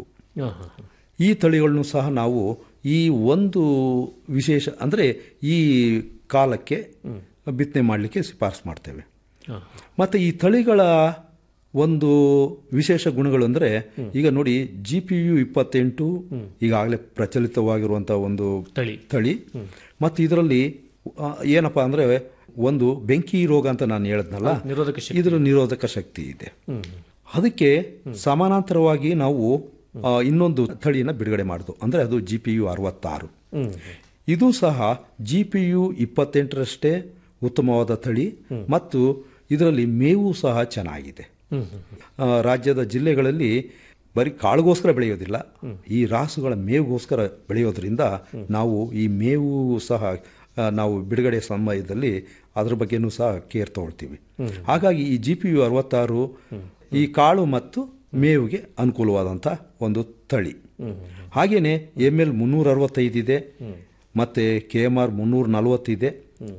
ಈ ತಳಿಗಳನ್ನು ಸಹ ನಾವು ಈ ಒಂದು ವಿಶೇಷ ಅಂದರೆ ಈ ಕಾಲಕ್ಕೆ ಬಿತ್ತನೆ ಮಾಡಲಿಕ್ಕೆ ಶಿಫಾರಸು ಮಾಡ್ತೇವೆ ಮತ್ತು ಈ ತಳಿಗಳ ಒಂದು ವಿಶೇಷ ಗುಣಗಳು ಅಂದರೆ ಈಗ ನೋಡಿ ಜಿ ಪಿ ಯು ಇಪ್ಪತ್ತೆಂಟು ಈಗಾಗಲೇ ಪ್ರಚಲಿತವಾಗಿರುವಂಥ ಒಂದು ತಳಿ ತಳಿ ಮತ್ತು ಇದರಲ್ಲಿ ಆ, ಏನಪ್ಪ ಅಂದರೆ ಒಂದು ಬೆಂಕಿ ರೋಗ ಅಂತ ನಾನು ಹೇಳಿದ್ನಲ್ಲ ನಿರೋಧಕ ಇದರ ನಿರೋಧಕ ಶಕ್ತಿ ಇದೆ ಅದಕ್ಕೆ ಸಮಾನಾಂತರವಾಗಿ ನಾವು ಆ, ಇನ್ನೊಂದು ತಳಿಯನ್ನು ಬಿಡುಗಡೆ ಮಾಡಿದ್ವು ಅಂದರೆ ಅದು ಜಿ ಪಿ ಯು ಅರವತ್ತಾರು ಇದು ಸಹ ಜಿ ಪಿ ಯು ಇಪ್ಪತ್ತೆಂಟರಷ್ಟೇ ಉತ್ತಮವಾದ ತಳಿ ಮತ್ತು ಇದರಲ್ಲಿ ಮೇವು ಸಹ ಚೆನ್ನಾಗಿದೆ ಆ, ರಾಜ್ಯದ ಜಿಲ್ಲೆಗಳಲ್ಲಿ ಬರೀ ಕಾಳುಗೋಸ್ಕರ ಬೆಳೆಯೋದಿಲ್ಲ ಈ ರಾಸುಗಳ ಮೇವುಗೋಸ್ಕರ ಬೆಳೆಯೋದ್ರಿಂದ ನಾವು ಈ ಮೇವು ಸಹ ಆ, ನಾವು ಬಿಡುಗಡೆ ಸಮಯದಲ್ಲಿ ಅದ್ರ ಬಗ್ಗೆನೂ ಸಹ ಕೇರ್ ತಗೊಳ್ತೀವಿ ಹಾಗಾಗಿ ಈ ಜಿ ಪಿ ಯು ಅರವತ್ತಾರು ಈ ಕಾಳು ಮತ್ತು ಮೇವಿಗೆ ಅನುಕೂಲವಾದಂಥ ಒಂದು ತಳಿ ಹಾಗೆಯೇ ಎಮ್ ಎಲ್ ಮುನ್ನೂರ ಅರವತ್ತೈದಿದೆ ಮತ್ತು ಕೆ ಎಮ್ ಆರ್ ಮುನ್ನೂರ ನಲವತ್ತಿದೆ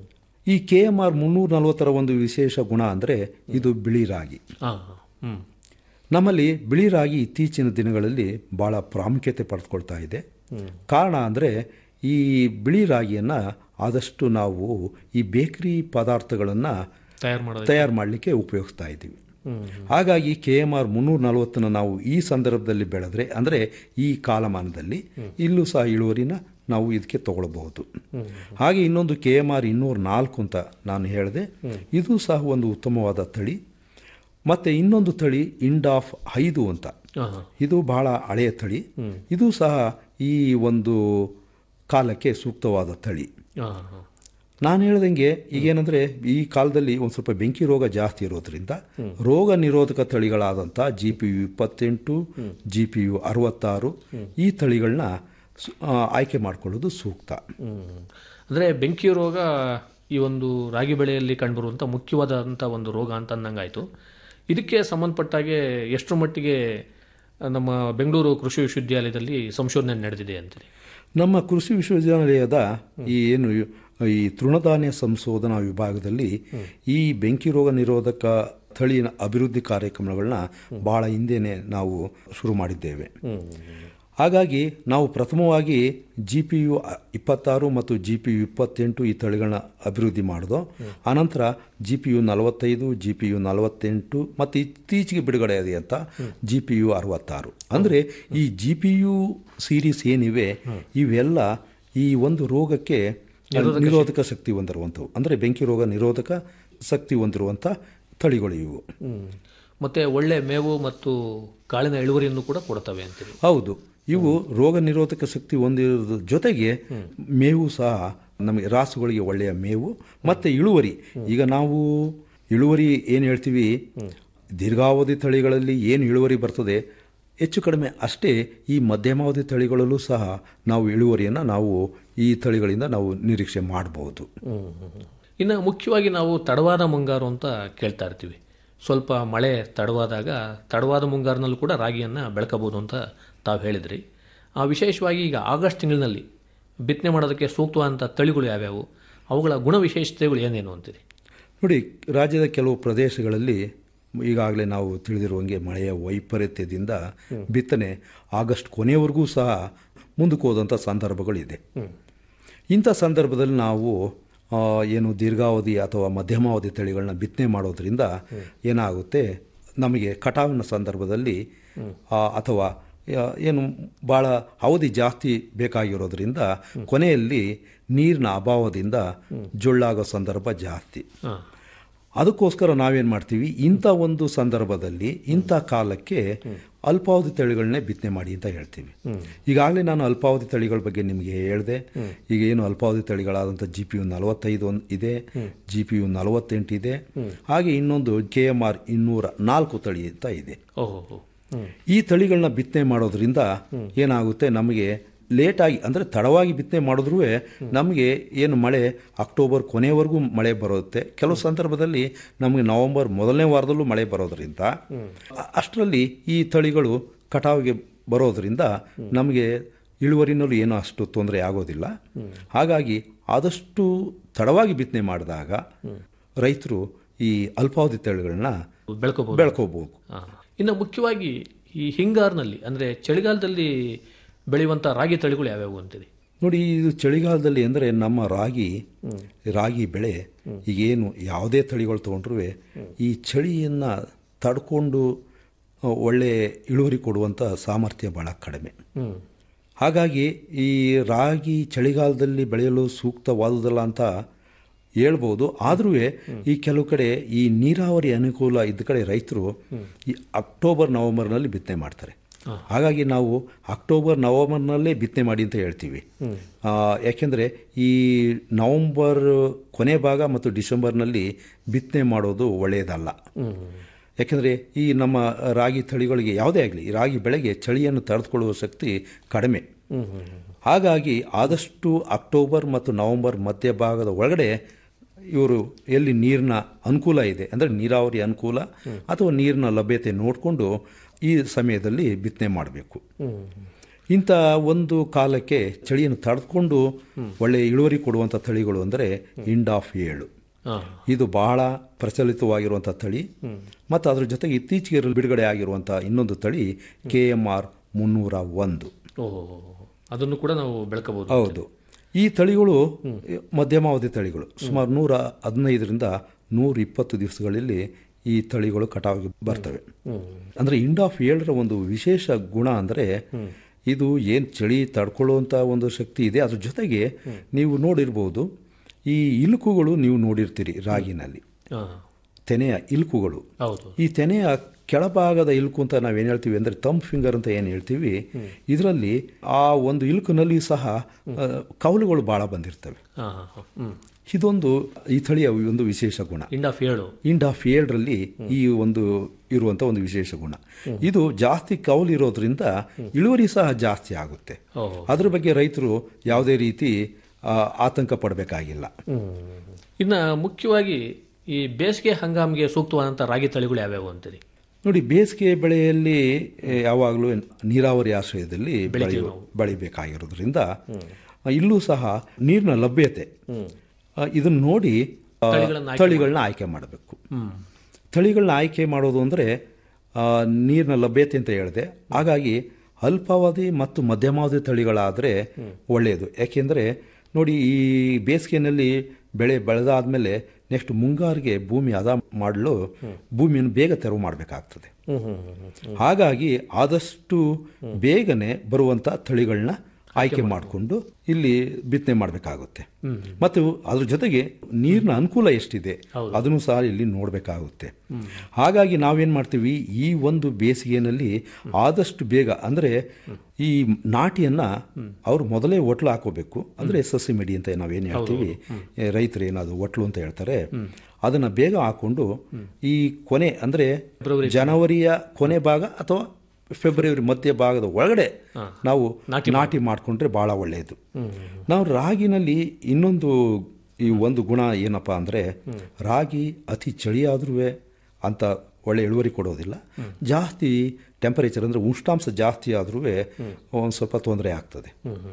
ಈ ಕೆ ಎಮ್ ಆರ್ ಮುನ್ನೂರ ನಲವತ್ತರ ಒಂದು ವಿಶೇಷ ಗುಣ ಅಂದರೆ ಇದು ಬಿಳಿ ರಾಗಿ ಹಾಂ ಹ್ಞೂ ನಮ್ಮಲ್ಲಿ ಬಿಳಿ ರಾಗಿ ಇತ್ತೀಚಿನ ದಿನಗಳಲ್ಲಿ ಭಾಳ ಪ್ರಾಮುಖ್ಯತೆ ಪಡೆದುಕೊಳ್ತಾ ಇದೆ ಕಾರಣ ಅಂದರೆ ಈ ಬಿಳಿ ರಾಗಿಯನ್ನು ಆದಷ್ಟು ನಾವು ಈ ಬೇಕರಿ ಪದಾರ್ಥಗಳನ್ನು ತಯಾರು ಮಾಡೋದು ತಯಾರು ಮಾಡಲಿಕ್ಕೆ ಉಪಯೋಗಿಸ್ತಾ ಇದ್ದೀವಿ ಹಾಗಾಗಿ ಕೆ ಎಮ್ ಆರ್ ಮುನ್ನೂರ ನಲವತ್ತನ್ನು ನಾವು ಈ ಸಂದರ್ಭದಲ್ಲಿ ಬೆಳೆದ್ರೆ ಅಂದರೆ ಈ ಕಾಲಮಾನದಲ್ಲಿ ಇಲ್ಲೂ ಸಹ ಇಳುವರಿನ ನಾವು ಇದಕ್ಕೆ ತಗೊಳ್ಬಹುದು ಹಾಗೆ ಇನ್ನೊಂದು ಕೆ ಎಮ್ ಆರ್ ಇನ್ನೂರ ನಾಲ್ಕು ಅಂತ ನಾನು ಹೇಳಿದೆ ಇದು ಸಹ ಒಂದು ಉತ್ತಮವಾದ ತಳಿ ಮತ್ತೆ ಇನ್ನೊಂದು ತಳಿ ಇಂಡ್ ಆಫ್ ಐದು ಅಂತ ಆಹಾ. ಇದು ಬಹಳ ಹಳೆಯ ತಳಿ ಇದು ಸಹ ಈ ಒಂದು ಕಾಲಕ್ಕೆ ಸೂಕ್ತವಾದ ತಳಿ ಆಹಾ. ನಾನು ಹೇಳ್ದಂಗೆ ಈಗೇನಂದ್ರೆ ಈ ಕಾಲದಲ್ಲಿ ಒಂದು ಸ್ವಲ್ಪ ಬೆಂಕಿ ರೋಗ ಜಾಸ್ತಿ ಇರೋದ್ರಿಂದ ರೋಗ ನಿರೋಧಕ ತಳಿಗಳಾದಂಥ ಜಿ ಪಿ ಯು ಇಪ್ಪತ್ತೆಂಟು ಜಿ ಪಿ ಯು ಅರವತ್ತಾರು ಈ ತಳಿಗಳನ್ನ ಸು- ಆ, ಆಯ್ಕೆ ಮಾಡಿಕೊಳ್ಳೋದು ಸೂಕ್ತ ಹ್ಮ್. ಅಂದ್ರೆ ಬೆಂಕಿ ರೋಗ ಈ ಒಂದು ರಾಗಿ ಬೆಳೆಯಲ್ಲಿ ಕಂಡುಬರುವಂಥ ಮುಖ್ಯವಾದಂಥ ಒಂದು ರೋಗ ಅಂತ ಅಂದಂಗಾಯ್ತು ಇದಕ್ಕೆ ಸಂಬಂಧಪಟ್ಟಾಗೆ ಎಷ್ಟರ ಮಟ್ಟಿಗೆ ನಮ್ಮ ಬೆಂಗಳೂರು ಕೃಷಿ ವಿಶ್ವವಿದ್ಯಾಲಯದಲ್ಲಿ ಸಂಶೋಧನೆ ನಡೆದಿದೆ ಅಂತೀರಿ ನಮ್ಮ ಕೃಷಿ ವಿಶ್ವವಿದ್ಯಾನಿಲಯದ ಈ ಏನು ಈ ತೃಣಧಾನ್ಯ ಸಂಶೋಧನಾ ವಿಭಾಗದಲ್ಲಿ ಈ ಬೆಂಕಿ ರೋಗ ನಿರೋಧಕ ತಳಿಯ ಅಭಿವೃದ್ಧಿ ಕಾರ್ಯಕ್ರಮಗಳನ್ನ ಬಹಳ ಹಿಂದೆನೆ ನಾವು ಶುರು ಮಾಡಿದ್ದೇವೆ ಹಾಗಾಗಿ ನಾವು ಪ್ರಥಮವಾಗಿ ಜಿ ಪಿ ಯು ಇಪ್ಪತ್ತಾರು ಮತ್ತು ಜಿ ಪಿ ಯು ಇಪ್ಪತ್ತೆಂಟು ಈ ತಳಿಗಳನ್ನ ಅಭಿವೃದ್ಧಿ ಮಾಡಿದೋ ಆನಂತರ ಜಿ ಪಿ ಯು ನಲವತ್ತೈದು ಜಿ ಪಿ ಯು ನಲವತ್ತೆಂಟು ಮತ್ತು ಇತ್ತೀಚೆಗೆ ಬಿಡುಗಡೆ ಅಂತ ಜಿ ಪಿ ಯು ಅರವತ್ತಾರು ಅಂದರೆ ಈ ಜಿ ಪಿ ಯು ಸೀರೀಸ್ ಏನಿವೆ ಇವೆಲ್ಲ ಈ ಒಂದು ರೋಗಕ್ಕೆ ನಿರೋಧಕ ನಿರೋಧಕ ಶಕ್ತಿ ಹೊಂದಿರುವಂಥವು ಅಂದರೆ ಬೆಂಕಿ ರೋಗ ನಿರೋಧಕ ಶಕ್ತಿ ಹೊಂದಿರುವಂಥ ತಳಿಗಳು ಇವು ಹ್ಮ್. ಮತ್ತೆ ಒಳ್ಳೆ ಮೇವು ಮತ್ತು ಕಾಳಿನ ಇಳುವರಿಯನ್ನು ಕೂಡ ಕೊಡ್ತವೆ ಅಂತೀರಿ ಹೌದು ಇವು ರೋಗ ನಿರೋಧಕ ಶಕ್ತಿ ಹೊಂದಿರೋದ್ರ ಜೊತೆಗೆ ಮೇವು ಸಹ ನಮಗೆ ರಾಸುಗಳಿಗೆ ಒಳ್ಳೆಯ ಮೇವು ಮತ್ತು ಇಳುವರಿ ಈಗ ನಾವು ಇಳುವರಿ ಏನು ಹೇಳ್ತೀವಿ ದೀರ್ಘಾವಧಿ ತಳಿಗಳಲ್ಲಿ ಏನು ಇಳುವರಿ ಬರ್ತದೆ ಹೆಚ್ಚು ಕಡಿಮೆ ಅಷ್ಟೇ ಈ ಮಧ್ಯಮಾವಧಿ ತಳಿಗಳಲ್ಲೂ ಸಹ ನಾವು ಇಳುವರಿಯನ್ನು ನಾವು ಈ ತಳಿಗಳಿಂದ ನಾವು ನಿರೀಕ್ಷೆ ಮಾಡಬಹುದು ಇನ್ನು ಮುಖ್ಯವಾಗಿ ನಾವು ತಡವಾದ ಮುಂಗಾರು ಅಂತ ಕೇಳ್ತಾ ಇರ್ತೀವಿ ಸ್ವಲ್ಪ ಮಳೆ ತಡವಾದಾಗ ತಡವಾದ ಮುಂಗಾರಿನಲ್ಲೂ ಕೂಡ ರಾಗಿಯನ್ನು ಬೆಳಕಬಹುದು ಅಂತ ತಾವು ಹೇಳಿದ್ರಿ ಆ ವಿಶೇಷವಾಗಿ ಈಗ ಆಗಸ್ಟ್ ತಿಂಗಳಿನಲ್ಲಿ ಬಿತ್ತನೆ ಮಾಡೋದಕ್ಕೆ ಸೂಕ್ತವಾದಂಥ ತಳಿಗಳು ಯಾವ್ಯಾವು ಅವುಗಳ ಗುಣ ವಿಶೇಷತೆಗಳು ಏನೇನು ಅಂತೀರಿ ನೋಡಿ ರಾಜ್ಯದ ಕೆಲವು ಪ್ರದೇಶಗಳಲ್ಲಿ ಈಗಾಗಲೇ ನಾವು ತಿಳಿದಿರುವಂಗೆ ಮಳೆಯ ವೈಪರೀತ್ಯದಿಂದ ಬಿತ್ತನೆ ಆಗಸ್ಟ್ ಕೊನೆಯವರೆಗೂ ಸಹ ಮುಂದಕ್ಕೆ ಹೋದಂಥ ಸಂದರ್ಭಗಳಿದೆ ಇಂಥ ಸಂದರ್ಭದಲ್ಲಿ ನಾವು ಆ, ಏನು ದೀರ್ಘಾವಧಿ ಅಥವಾ ಮಧ್ಯಮಾವಧಿ ತಳಿಗಳನ್ನ ಬಿತ್ತನೆ ಮಾಡೋದ್ರಿಂದ ಏನಾಗುತ್ತೆ ನಮಗೆ ಕಟಾವಿನ ಸಂದರ್ಭದಲ್ಲಿ ಆ, ಅಥವಾ ಆ, ಏನು ಭಾಳ ಅವಧಿ ಜಾಸ್ತಿ ಬೇಕಾಗಿರೋದ್ರಿಂದ ಕೊನೆಯಲ್ಲಿ ನೀರಿನ ಅಭಾವದಿಂದ ಜೊಳ್ಳಾಗೋ ಸಂದರ್ಭ ಜಾಸ್ತಿ ಅದಕ್ಕೋಸ್ಕರ ನಾವೇನು ಮಾಡ್ತೀವಿ ಇಂಥ ಒಂದು ಸಂದರ್ಭದಲ್ಲಿ ಇಂಥ ಕಾಲಕ್ಕೆ ಅಲ್ಪಾವಧಿ ತಳಿಗಳನ್ನೇ ಬಿತ್ತನೆ ಮಾಡಿ ಅಂತ ಹೇಳ್ತೀವಿ ಈಗಾಗಲೇ ನಾನು ಅಲ್ಪಾವಧಿ ತಳಿಗಳ ಬಗ್ಗೆ ನಿಮಗೆ ಹೇಳಿದೆ ಈಗ ಏನು ಅಲ್ಪಾವಧಿ ತಳಿಗಳಾದಂಥ ಜಿ ಪಿ ಯು ನಲವತ್ತೈದು ಒಂದು ಇದೆ ಜಿ ಪಿ ಯು ನಲವತ್ತೆಂಟು ಇದೆ ಹಾಗೆ ಇನ್ನೊಂದು ಕೆ ಎಮ್ ಆರ್ ಇನ್ನೂರ ನಾಲ್ಕು ತಳಿ ಅಂತ ಇದೆ ಓಹೋ ಈ ತಳಿಗಳನ್ನ ಬಿತ್ತನೆ ಮಾಡೋದ್ರಿಂದ ಏನಾಗುತ್ತೆ ನಮಗೆ ಲೇಟಾಗಿ ಅಂದರೆ ತಡವಾಗಿ ಬಿತ್ತನೆ ಮಾಡಿದ್ರೂ ನಮಗೆ ಏನು ಮಳೆ ಅಕ್ಟೋಬರ್ ಕೊನೆಯವರೆಗೂ ಮಳೆ ಬರುತ್ತೆ ಕೆಲವು ಸಂದರ್ಭದಲ್ಲಿ ನಮಗೆ ನವೆಂಬರ್ ಮೊದಲನೇ ವಾರದಲ್ಲೂ ಮಳೆ ಬರೋದ್ರಿಂದ ಅ- ಅಷ್ಟರಲ್ಲಿ ಈ ತಳಿಗಳು ಕಟಾವಿಗೆ ಬರೋದ್ರಿಂದ ನಮಗೆ ಇಳುವರಿನಲ್ಲೂ ಏನೂ ಅಷ್ಟು ತೊಂದರೆ ಆಗೋದಿಲ್ಲ ಹಾಗಾಗಿ ಆದಷ್ಟು ತಡವಾಗಿ ಬಿತ್ತನೆ ಮಾಡಿದಾಗ ರೈತರು ಈ ಅಲ್ಪಾವಧಿ ತಳಿಗಳನ್ನ ಬೆಳ್ಕೋಬಹುದು ಬೆಳ್ಕೋಬಹುದು ಆ. ಇನ್ನು ಮುಖ್ಯವಾಗಿ ಈ ಹಿಂಗಾರಿನಲ್ಲಿ ಅಂದರೆ ಚಳಿಗಾಲದಲ್ಲಿ ಬೆಳೆಯುವಂಥ ರಾಗಿ ತಳಿಗಳು ಯಾವ್ಯಾವು ಅಂತೀರಿ ನೋಡಿ ಇದು ಚಳಿಗಾಲದಲ್ಲಿ ಅಂದರೆ ನಮ್ಮ ರಾಗಿ ರಾಗಿ ಬೆಳೆ ಈಗೇನು ಯಾವುದೇ ತಳಿಗಳು ತೊಗೊಂಡ್ರೂ ಈ ಚಳಿಯನ್ನು ತಡ್ಕೊಂಡು ಆ, ಒಳ್ಳೆ ಇಳುವರಿ ಕೊಡುವಂಥ ಸಾಮರ್ಥ್ಯ ಭಾಳ ಕಡಿಮೆ ಹಾಗಾಗಿ ಈ ರಾಗಿ ಚಳಿಗಾಲದಲ್ಲಿ ಬೆಳೆಯಲು ಸೂಕ್ತವಾದುದಲ್ಲ ಅಂತ ಹೇಳ್ಬೋದು ಆದರೂ ಈ ಕೆಲವು ಕಡೆ ಈ ನೀರಾವರಿ ಅನುಕೂಲ ಇದ್ದ ಕಡೆ ರೈತರು ಈ ಅಕ್ಟೋಬರ್ ನವೆಂಬರ್ನಲ್ಲಿ ಬಿತ್ತನೆ ಮಾಡ್ತಾರೆ ಹಾಗಾಗಿ ನಾವು ಅಕ್ಟೋಬರ್ ನವೆಂಬರ್ನಲ್ಲೇ ಬಿತ್ತನೆ ಮಾಡಿ ಅಂತ ಹೇಳ್ತೀವಿ ಆ, ಯಾಕೆಂದರೆ ಈ ನವೆಂಬರ್ ಕೊನೆ ಭಾಗ ಮತ್ತು ಡಿಸೆಂಬರ್ನಲ್ಲಿ ಬಿತ್ತನೆ ಮಾಡೋದು ಒಳ್ಳೆಯದಲ್ಲ ಯಾಕೆಂದರೆ ಈ ನಮ್ಮ ರಾಗಿ ತಳಿಗಳಿಗೆ ಯಾವುದೇ ಆಗಲಿ ರಾಗಿ ಬೆಳೆಗೆ ಚಳಿಯನ್ನು ತಡೆದುಕೊಳ್ಳುವ ಶಕ್ತಿ ಕಡಿಮೆ ಹಾಗಾಗಿ ಆದಷ್ಟು ಅಕ್ಟೋಬರ್ ಮತ್ತು ನವೆಂಬರ್ ಮಧ್ಯಭಾಗದ ಒಳಗಡೆ ಇವರು ಎಲ್ಲಿ ನೀರಿನ ಅನುಕೂಲ ಇದೆ ಅಂದರೆ ನೀರಾವರಿ ಅನುಕೂಲ ಅಥವಾ ನೀರಿನ ಲಭ್ಯತೆ ನೋಡಿಕೊಂಡು ಈ ಸಮಯದಲ್ಲಿ ಬಿತ್ತನೆ ಮಾಡಬೇಕು ಇಂಥ ಒಂದು ಕಾಲಕ್ಕೆ ಚಳಿಯನ್ನು ತಡೆದುಕೊಂಡು ಒಳ್ಳೆಯ ಇಳುವರಿ ಕೊಡುವಂಥ ತಳಿಗಳು ಅಂದರೆ ಇಂಡ್ ಆಫ್ ಏಳು ಇದು ಬಹಳ ಪ್ರಚಲಿತವಾಗಿರುವಂಥ ತಳಿ ಮತ್ತು ಅದರ ಜೊತೆಗೆ ಇತ್ತೀಚೆಗೆ ಬಿಡುಗಡೆ ಆಗಿರುವಂಥ ಇನ್ನೊಂದು ತಳಿ ಕೆ ಎಮ್ ಆರ್ ಮುನ್ನೂರ ಒಂದು ಓಹೋ ಅದನ್ನು ಕೂಡ ನಾವು ಬೆಳ್ಕೋಬಹುದು ಹೌದು ಈ ತಳಿಗಳು ಮಧ್ಯಮಾವಧಿ ತಳಿಗಳು ಸುಮಾರು ನೂರ ಹದಿನೈದರಿಂದ ನೂರ ಇಪ್ಪತ್ತು ದಿವಸಗಳಲ್ಲಿ ಈ ತಳಿಗಳು ಕಟಾವಿಗೆ ಬರ್ತವೆ ಅಂದರೆ ಇಂಡ್ ಆಫ್ ಏಳರ ಒಂದು ವಿಶೇಷ ಗುಣ ಅಂದರೆ ಇದು ಏನು ಚಳಿ ತಡ್ಕೊಳ್ಳುವಂಥ ಒಂದು ಶಕ್ತಿ ಇದೆ ಅದ್ರ ಜೊತೆಗೆ ನೀವು ನೋಡಿರ್ಬೋದು ಈ ಇಲುಕುಗಳು ನೀವು ನೋಡಿರ್ತೀರಿ ರಾಗಿನಲ್ಲಿ ತೆನೆಯ ಇಲ್ಕುಗಳು ಹೌದು ಈ ತೆನೆಯ ಕೆಳಭಾಗದ ಇಲ್ಕು ಅಂತ ನಾವೇನು ಹೇಳ್ತೀವಿ ಅಂದರೆ ತಮ್ ಫಿಂಗರ್ ಅಂತ ಏನು ಹೇಳ್ತೀವಿ ಇದರಲ್ಲಿ ಆ ಒಂದು ಇಲ್ಕುನಲ್ಲಿ ಸಹ ಆ, ಕವಲುಗಳು ಭಾಳ ಬಂದಿರ್ತವೆ ಹಾಂ ಹಾಂ ಹಾಂ ಹ್ಞೂ ಇದೊಂದು ಈ ತಳಿಯ ಒಂದು ವಿಶೇಷ ಗುಣ ಇಂಡ್ ಆಫ್ ಏಳು ಇಂಡ್ ಆಫ್ ಏಳರಲ್ಲಿ ಈ ಒಂದು ಇರುವಂಥ ಒಂದು ವಿಶೇಷ ಗುಣ ಇದು ಜಾಸ್ತಿ ಕೌಲು ಇರೋದ್ರಿಂದ ಇಳುವರಿ ಸಹ ಜಾಸ್ತಿ ಆಗುತ್ತೆ ಓಹೋ. ಅದ್ರ ಬಗ್ಗೆ ರೈತರು ಯಾವುದೇ ರೀತಿ ಆ, ಆತಂಕ ಪಡಬೇಕಾಗಿಲ್ಲ ಇನ್ನು ಮುಖ್ಯವಾಗಿ ಈ ಬೇಸಿಗೆ ಹಂಗಾಮಿಗೆ ಸೂಕ್ತವಾದಂಥ ರಾಗಿ ತಳಿಗಳು ಯಾವ್ಯಾವು ಅಂತೀರಿ ನೋಡಿ ಬೇಸಿಗೆ ಬೆಳೆಯಲ್ಲಿ ಎ, ಯಾವಾಗಲೂ ನೀರಾವರಿ ಆಶ್ರಯದಲ್ಲಿ ಬೆಳಿತೀವಿ ಬೆಳೆಯು ಬೆಳಿಬೇಕಾಗಿರೋದ್ರಿಂದ ಆ, ಇಲ್ಲೂ ಸಹ ನೀರಿನ ಲಭ್ಯತೆ ಆ, ಇದನ್ನ ನೋಡಿ ಆ, ತಳಿಗಳನ್ನ ಆಯ್ಕೆ ತಳಿಗಳನ್ನ ಆಯ್ಕೆ ಮಾಡಬೇಕು ಹ್ಮ್. ತಳಿಗಳನ್ನ ಆಯ್ಕೆ ಮಾಡೋದು ಅಂದರೆ ನೀರಿನ ಲಭ್ಯತೆ ಅಂತ ಹೇಳಿದೆ ಹಾಗಾಗಿ ಅಲ್ಪಾವಧಿ ಮತ್ತು ಮಧ್ಯಮಾವಧಿ ತಳಿಗಳಾದರೆ ಒಳ್ಳೆಯದು ಯಾಕೆಂದರೆ ನೋಡಿ ಈ ಬೇಸಿಗೆಯಲ್ಲಿ ಬೆಳೆ ಬೆಳೆದಾದ್ಮೇಲೆ ನೆಕ್ಸ್ಟ್ ಮುಂಗಾರಿಗೆ ಭೂಮಿ ಹದ ಮಾಡಲು ಭೂಮಿಯನ್ನು ಬೇಗ ತೆರವು ಮಾಡಬೇಕಾಗ್ತದೆ ಹ್ಮ್ ಹ್ಮ್ ಹ್ಮ್ ಹ್ಮ್. ಹಾಗಾಗಿ ಆದಷ್ಟು ಬೇಗನೆ ಬರುವಂಥ ತಳಿಗಳನ್ನ ಆಯ್ಕೆ ಮಾಡಿಕೊಂಡು ಇಲ್ಲಿ ಬಿತ್ತನೆ ಮಾಡಬೇಕಾಗುತ್ತೆ ಹ್ಮ್. ಮತ್ತು ಅದ್ರ ಜೊತೆಗೆ ನೀರಿನ ಅನುಕೂಲ ಎಷ್ಟಿದೆ ಹೌದು. ಅದನ್ನು ಸಹ ಇಲ್ಲಿ ನೋಡಬೇಕಾಗುತ್ತೆ ಹಾಗಾಗಿ ನಾವೇನು ಮಾಡ್ತೀವಿ ಈ ಒಂದು ಬೇಸಿಗೆಯಲ್ಲಿ ಆದಷ್ಟು ಬೇಗ ಅಂದರೆ ಈ ನಾಟಿಯನ್ನ ಅವರು ಮೊದಲೇ ಒಟ್ಲು ಹಾಕೋಬೇಕು ಅಂದರೆ ಸಸಿ ಮಿಡಿ ಅಂತ ನಾವೇನು ಹೇಳ್ತೀವಿ ಏ, ರೈತರು ಏನಾದ್ರು ಒಟ್ಲು ಅಂತ ಹೇಳ್ತಾರೆ ಅದನ್ನ ಬೇಗ ಹಾಕೊಂಡು ಈ ಕೊನೆ ಅಂದರೆ ಜನವರಿಯ ಕೊನೆ ಭಾಗ ಅಥವಾ ಫೆಬ್ರವರಿ ಮಧ್ಯ ಭಾಗದ ಒಳಗಡೆ ನಾವು ನಾಟಿ ಮಾಡಿಕೊಂಡ್ರೆ ಭಾಳ ಒಳ್ಳೆಯದು ನಾವು ರಾಗಿನಲ್ಲಿ ಇನ್ನೊಂದು ಈ ಒಂದು ಗುಣ ಏನಪ್ಪ ಅಂದರೆ ರಾಗಿ ಅತಿ ಚಳಿಯಾದ್ರೂ ಅಂತ ಒಳ್ಳೆ ಇಳುವರಿ ಕೊಡೋದಿಲ್ಲ ಜಾಸ್ತಿ ಟೆಂಪರೇಚರ್ ಅಂದರೆ ಉಷ್ಣಾಂಶ ಜಾಸ್ತಿ ಆದ್ರೂ ಒಂದು ಸ್ವಲ್ಪ ತೊಂದರೆ ಆಗ್ತದೆ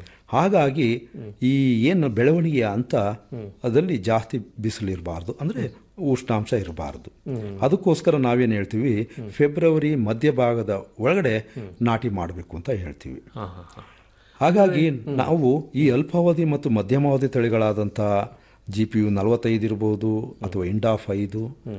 ಹಾಗಾಗಿ ಈ ಏನು ಬೆಳವಣಿಗೆಯ ಅಂತ ಅದರಲ್ಲಿ ಜಾಸ್ತಿ ಬಿಸಿಲು ಇರಬಾರ್ದು ಅಂದರೆ ಉಷ್ಣಾಂಶ ಇರಬಾರ್ದು ಅದಕ್ಕೋಸ್ಕರ ನಾವೇನು ಹೇಳ್ತೀವಿ ಫೆಬ್ರವರಿ ಮಧ್ಯಭಾಗದ ಒಳಗಡೆ ನಾಟಿ ಮಾಡಬೇಕು ಅಂತ ಹೇಳ್ತೀವಿ ಹಾಂ ಹಾಂ ಹಾಂ ಹಾಗಾಗಿ ನಾವು ಈ ಅಲ್ಪಾವಧಿ ಮತ್ತು ಮಧ್ಯಮಾವಧಿ ತಳಿಗಳಾದಂಥ ಜಿ ಪಿ ಯು ನಲವತ್ತೈದು ಇರ್ಬೋದು ಅಥವಾ ಇಂಡಾಫ್ ಐದು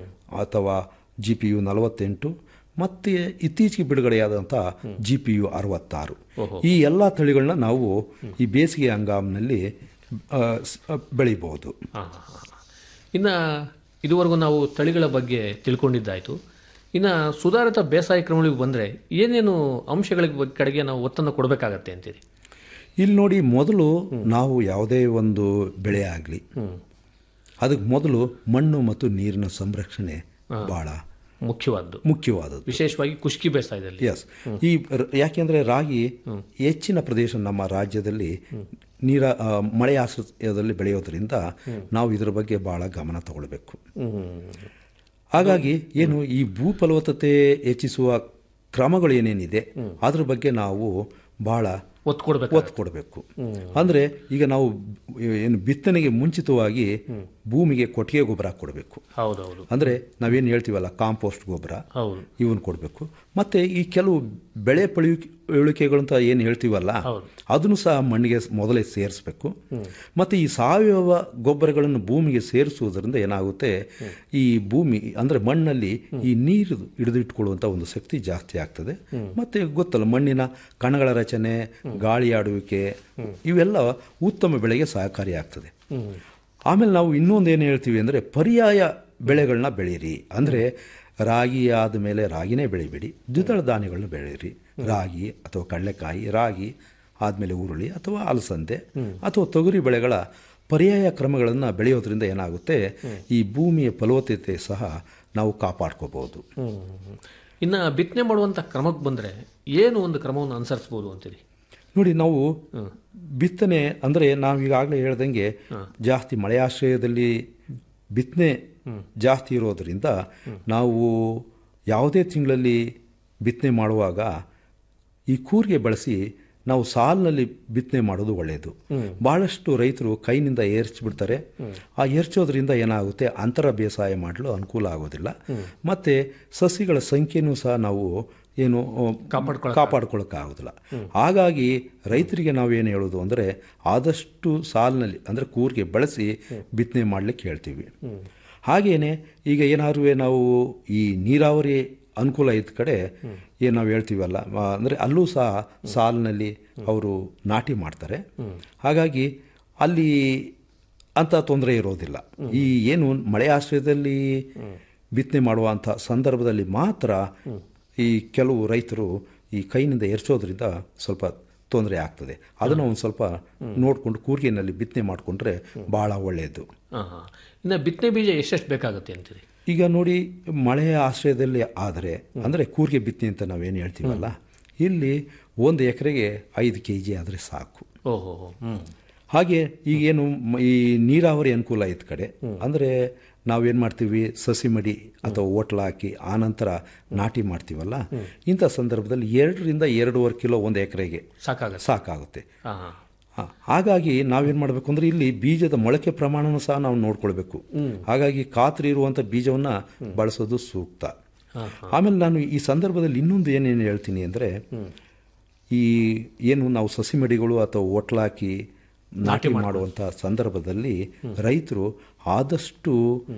ಅಥವಾ ಜಿ ಪಿ ಯು ನಲವತ್ತೆಂಟು ಮತ್ತು ಇತ್ತೀಚೆಗೆ ಬಿಡುಗಡೆಯಾದಂಥ ಜಿ ಪಿ ಯು ಅರವತ್ತಾರು ಓಹೋ. ಈ ಎಲ್ಲ ತಳಿಗಳನ್ನ ನಾವು ಈ ಬೇಸಿಗೆ ಹಂಗಾಮಿನಲ್ಲಿ ಆ, ಸ್- ಆ, ಬೆಳಿಬಹುದು ಹಾಂ ಹಾಂ ಹಾಂ ಇನ್ನು ಇದುವರೆಗೂ ನಾವು ತಳಿಗಳ ಬಗ್ಗೆ ತಿಳ್ಕೊಂಡಿದ್ದಾಯಿತು ಇನ್ನು ಸುಧಾರಿತ ಬೇಸಾಯ ಕ್ರಮಗಳಿಗೆ ಬಂದರೆ ಏನೇನು ಅಂಶಗಳ ಬಗ್ಗೆ ಕಡೆಗೆ ನಾವು ಒತ್ತನ್ನು ಕೊಡಬೇಕಾಗತ್ತೆ ಅಂತೀರಿ ಇಲ್ಲಿ ನೋಡಿ ಮೊದಲು ನಾವು ಯಾವುದೇ ಒಂದು ಬೆಳೆ ಆಗಲಿ ಅದಕ್ಕೆ ಮೊದಲು ಮಣ್ಣು ಮತ್ತು ನೀರಿನ ಸಂರಕ್ಷಣೆ ಬಹಳ ಮುಖ್ಯವಾದ್ದು ಮುಖ್ಯವಾದದ್ದು ವಿಶೇಷವಾಗಿ ಕುಷ್ಕಿ ಬೇಸಾಯದಲ್ಲಿ ಎಸ್ ಈ ರ- ಯಾಕೆಂದ್ರೆ ರಾಗಿ ಹೆಚ್ಚಿನ ಪ್ರದೇಶ ನಮ್ಮ ರಾಜ್ಯದಲ್ಲಿ ನೀರ ಆ, ಮಳೆ ಆಶ್ರಯದಲ್ಲಿ ಬೆಳೆಯೋದ್ರಿಂದ ನಾವು ಇದರ ಬಗ್ಗೆ ಬಹಳ ಗಮನ ತಗೊಳ್ಬೇಕು ಹಾಗಾಗಿ ಏನು ಈ ಭೂ ಫಲವತ್ತತೆ ಹೆಚ್ಚಿಸುವ ಕ್ರಮಗಳು ಏನೇನಿದೆ ಅದ್ರ ಬಗ್ಗೆ ನಾವು ಬಹಳ ಒತ್ತು ಕೊಡಬೇಕು ಒತ್ತು ಕೊಡಬೇಕು ಅಂದ್ರೆ ಈಗ ನಾವು ಏನು ಬಿತ್ತನೆಗೆ ಮುಂಚಿತವಾಗಿ ಭೂಮಿಗೆ ಕೊಟ್ಟಿಗೆ ಗೊಬ್ಬರ ಕೊಡಬೇಕು ಹೌದೌದು ಅಂದ್ರೆ ನಾವೇನು ಹೇಳ್ತೀವಲ್ಲ ಕಾಂಪೋಸ್ಟ್ ಗೊಬ್ಬರ ಹೌದು ಇವನ್ ಕೊಡಬೇಕು ಮತ್ತೆ ಈ ಕೆಲವು ಬೆಳೆ ಪಳಿಯುಳಿಕೆಗಳಂತ ಏನು ಹೇಳ್ತೀವಲ್ಲ ಅದನ್ನು ಸಹ ಮಣ್ಣಿಗೆ ಮೊದಲೇ ಸೇರಿಸ್ಬೇಕು ಮತ್ತೆ ಈ ಸಾವಯವ ಗೊಬ್ಬರಗಳನ್ನು ಭೂಮಿಗೆ ಸೇರಿಸುವುದರಿಂದ ಏನಾಗುತ್ತೆ ಈ ಭೂಮಿ ಅಂದ್ರೆ ಮಣ್ಣಲ್ಲಿ ಈ ನೀರು ಹಿಡಿದಿಟ್ಕೊಳ್ಳುವಂತ ಒಂದು ಶಕ್ತಿ ಜಾಸ್ತಿ ಆಗ್ತದೆ ಮತ್ತೆ ಗೊತ್ತಲ್ಲ ಮಣ್ಣಿನ ಕಣಗಳ ರಚನೆ ಗಾಳಿ ಆಡುವಿಕೆ ಇವೆಲ್ಲ ಉತ್ತಮ ಬೆಳೆಗೆ ಸಹಕಾರಿಯಾಗ್ತದೆ ಆಮೇಲೆ ನಾವು ಇನ್ನೊಂದು ಏನು ಹೇಳ್ತೀವಿ ಅಂದರೆ ಪರ್ಯಾಯ ಬೆಳೆಗಳನ್ನ ಬೆಳೀರಿ ಅಂದರೆ ರಾಗಿ ಆದ ಮೇಲೆ ರಾಗಿನೇ ಬೆಳಿಬೇಡಿ ದ್ವಿದಳ ಧಾನ್ಯಗಳನ್ನ ಬೆಳೀರಿ ರಾಗಿ ಅಥವಾ ಕಡಲೆಕಾಯಿ ರಾಗಿ ಆದಮೇಲೆ ಉರುಳಿ ಅಥವಾ ಅಲಸಂದೆ ಅಥವಾ ತೊಗರಿ ಬೆಳೆಗಳ ಪರ್ಯಾಯ ಕ್ರಮಗಳನ್ನು ಬೆಳೆಯೋದ್ರಿಂದ ಏನಾಗುತ್ತೆ ಈ ಭೂಮಿಯ ಫಲವತ್ತತೆ ಸಹ ನಾವು ಕಾಪಾಡ್ಕೋಬಹುದು ಇನ್ನು ಬಿತ್ತನೆ ಮಾಡುವಂಥ ಕ್ರಮಕ್ಕೆ ಬಂದರೆ ಏನು ಒಂದು ಕ್ರಮವನ್ನು ಅನುಸರಿಸ್ಬೋದು ಅಂತೀರಿ ನೋಡಿ ನಾವು ಬಿತ್ತನೆ ಅಂದರೆ ನಾವು ಈಗಾಗಲೇ ಹೇಳ್ದಂಗೆ ಜಾಸ್ತಿ ಮಳೆಯಾಶ್ರಯದಲ್ಲಿ ಬಿತ್ತನೆ ಜಾಸ್ತಿ ಇರೋದರಿಂದ ನಾವು ಯಾವುದೇ ತಿಂಗಳಲ್ಲಿ ಬಿತ್ತನೆ ಮಾಡುವಾಗ ಈ ಕೂರಿಗೆ ಬಳಸಿ ನಾವು ಸಾಲಿನಲ್ಲಿ ಬಿತ್ತನೆ ಮಾಡೋದು ಒಳ್ಳೆಯದು ಬಹಳಷ್ಟು ರೈತರು ಕೈನಿಂದ ಏರ್ಚಿಬಿಡ್ತಾರೆ ಆ ಏರ್ಚೋದ್ರಿಂದ ಏನಾಗುತ್ತೆ ಅಂತರ ಬೇಸಾಯ ಮಾಡಲು ಅನುಕೂಲ ಆಗೋದಿಲ್ಲ ಮತ್ತೆ ಸಸಿಗಳ ಸಂಖ್ಯೆನೂ ಸಹ ನಾವು ಏನು ಕಾಪಾಡ್ಕೊಳ್ಳೋಕ್ಕಾಗೋದಿಲ್ಲ ಹಾಗಾಗಿ ರೈತರಿಗೆ ನಾವೇನು ಹೇಳೋದು ಅಂದರೆ ಆದಷ್ಟು ಸಾಲಿನಲ್ಲಿ ಅಂದರೆ ಕೂರಿಗೆ ಬಳಸಿ ಬಿತ್ತನೆ ಮಾಡಲಿಕ್ಕೆ ಹೇಳ್ತೀವಿ ಹಾಗೇನೆ ಈಗ ಏನಾದ್ರು ನಾವು ಈ ನೀರಾವರಿ ಅನುಕೂಲ ಇದ್ದ ಕಡೆ ಏನು ನಾವು ಹೇಳ್ತೀವಲ್ಲ ಆ, ಅಂದರೆ ಅಲ್ಲೂ ಸಹ ಸಾಲಿನಲ್ಲಿ ಅವರು ನಾಟಿ ಮಾಡ್ತಾರೆ ಹಾಗಾಗಿ ಅಲ್ಲಿ ಅಂತ ತೊಂದರೆ ಇರೋದಿಲ್ಲ ಈ ಏನು ಮಳೆ ಆಶ್ರಯದಲ್ಲಿ ಬಿತ್ತನೆ ಮಾಡುವಂಥ ಸಂದರ್ಭದಲ್ಲಿ ಮಾತ್ರ ಈ ಕೆಲವು ರೈತರು ಈ ಕೈನಿಂದ ಎರ್ಚೋದ್ರಿಂದ ಸ್ವಲ್ಪ ತೊಂದರೆ ಆಗ್ತದೆ ಅದನ್ನು ಒಂದು ಸ್ವಲ್ಪ ನೋಡಿಕೊಂಡು ಕೂರ್ಗಿನಲ್ಲಿ ಬಿತ್ತನೆ ಮಾಡಿಕೊಂಡ್ರೆ ಭಾಳ ಒಳ್ಳೆಯದು ಹಾಂ ಹಾಂ ಇನ್ನು ಬಿತ್ತನೆ ಬೀಜ ಎಷ್ಟೆಷ್ಟು ಬೇಕಾಗುತ್ತೆ ಅಂತೀರಿ ಈಗ ನೋಡಿ ಮಳೆಯ ಆಶ್ರಯದಲ್ಲಿ ಆದರೆ ಅಂದರೆ ಕೂರ್ಗೆ ಬಿತ್ತನೆ ಅಂತ ನಾವೇನು ಹೇಳ್ತೀವಲ್ಲ ಇಲ್ಲಿ ಒಂದು ಎಕರೆಗೆ ಐದು ಕೆ ಜಿ ಆದರೆ ಸಾಕು ಓಹೋ ಹ್ಞೂ ಹಾಗೆ ಈಗೇನು ಮ- ಈ ನೀರಾವರಿ ಅನುಕೂಲ ಇದ್ದ ಕಡೆ ಅಂದರೆ ನಾವೇನು ಮಾಡ್ತೀವಿ ಸಸಿ ಮಡಿ ಅಥವಾ ಓಟ್ಲ ಹಾಕಿ ಆನಂತರ ನಾಟಿ ಮಾಡ್ತೀವಲ್ಲ ಇಂಥ ಸಂದರ್ಭದಲ್ಲಿ ಎರಡರಿಂದ ಎರಡೂವರೆ ಕಿಲೋ ಒಂದು ಎಕರೆಗೆ ಸಾಕಾಗುತ್ತೆ ಸಾಕಾಗುತ್ತೆ ಹಾಂ ಹಾಂ ಹಾ, ಹಾಗಾಗಿ ನಾವೇನು ಮಾಡಬೇಕು ಅಂದರೆ ಇಲ್ಲಿ ಬೀಜದ ಮೊಳಕೆ ಪ್ರಮಾಣನೂ ಸಹ ನಾವು ನೋಡ್ಕೊಳ್ಬೇಕು ಹಾಗಾಗಿ ಖಾತ್ರಿ ಇರುವಂಥ ಬೀಜವನ್ನು ಬಳಸೋದು ಸೂಕ್ತ ಹಾಂ ಆಮೇಲೆ ನಾನು ಈ ಸಂದರ್ಭದಲ್ಲಿ ಇನ್ನೊಂದು ಏನೇನು ಹೇಳ್ತೀನಿ ಅಂದರೆ ಈ ಏನು ನಾವು ಸಸಿ ಮಡಿಗಳು ಅಥವಾ ಒಟ್ಲಾಕಿ ನಾಟಿ ಮಾಡುವಂಥ ಸಂದರ್ಭದಲ್ಲಿ ರೈತರು ಆದಷ್ಟು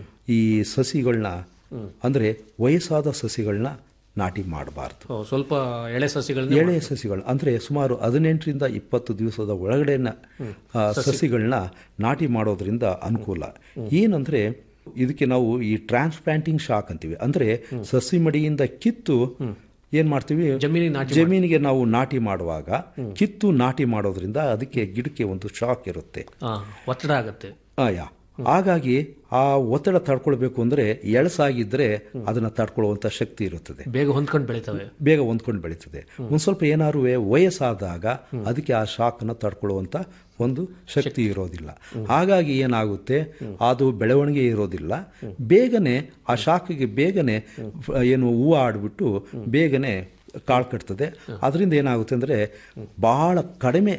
ಈ ಸಸಿಗಳನ್ನ ಅಂದರೆ ವಯಸ್ಸಾದ ಸಸಿಗಳನ್ನ ನಾಟಿ ಮಾಡಬಾರ್ದು ಓ, ಸ್ವಲ್ಪ ಎಳೆ ಸಸಿಗಳನ್ನ ಎಳೆ ಸಸಿಗಳು ಅಂದರೆ ಸುಮಾರು ಹದಿನೆಂಟರಿಂದ ಇಪ್ಪತ್ತು ದಿವಸದ ಒಳಗಡೆನ ಆ, ಸಸಿಗಳನ್ನ ನಾಟಿ ಮಾಡೋದ್ರಿಂದ ಅನುಕೂಲ ಏನಂದರೆ ಇದಕ್ಕೆ ನಾವು ಈ ಟ್ರಾನ್ಸ್ಪ್ಲಾಂಟಿಂಗ್ ಶಾಕ್ ಅಂತೀವಿ ಅಂದರೆ ಸಸಿ ಮಡಿಯಿಂದ ಕಿತ್ತು ಏನು ಮಾಡ್ತೀವಿ ಜಮೀನಿಗೆ ನಾಟಿ ಜಮೀನಿಗೆ ನಾವು ನಾಟಿ ಮಾಡುವಾಗ ಕಿತ್ತು ನಾಟಿ ಮಾಡೋದ್ರಿಂದ ಅದಕ್ಕೆ ಗಿಡಕ್ಕೆ ಒಂದು ಶಾಕ್ ಇರುತ್ತೆ ಹಾಂ ಒತ್ತಡ ಆಗುತ್ತೆ ಆಯಾ ಹಾಗಾಗಿ ಆ ಒತ್ತಡ ತಡ್ಕೊಳ್ಬೇಕು ಅಂದರೆ ಎಳಸಾಗಿದ್ದರೆ ಅದನ್ನು ತಡ್ಕೊಳ್ಳುವಂಥ ಶಕ್ತಿ ಇರುತ್ತದೆ ಬೇಗ ಹೊಂದ್ಕೊಂಡು ಬೆಳಿತವೆ ಬೇಗ ಹೊಂದ್ಕೊಂಡು ಬೆಳೀತದೆ ಒಂದು ಸ್ವಲ್ಪ ಏನಾದ್ರು ವಯಸ್ಸಾದಾಗ ಅದಕ್ಕೆ ಆ ಶಾಕನ್ನು ತಡ್ಕೊಳ್ಳುವಂಥ ಒಂದು ಶಕ್ತಿ ಇರೋದಿಲ್ಲ ಹಾಗಾಗಿ ಏನಾಗುತ್ತೆ ಅದು ಬೆಳವಣಿಗೆ ಇರೋದಿಲ್ಲ ಬೇಗನೆ ಆ ಶಾಕಿಗೆ ಬೇಗನೆ ಫ- ಏನು ಹೂವು ಆಡ್ಬಿಟ್ಟು ಬೇಗನೆ ಕಾಳು ಕಟ್ತದೆ ಅದರಿಂದ ಏನಾಗುತ್ತೆ ಅಂದರೆ ಭಾಳ ಕಡಿಮೆ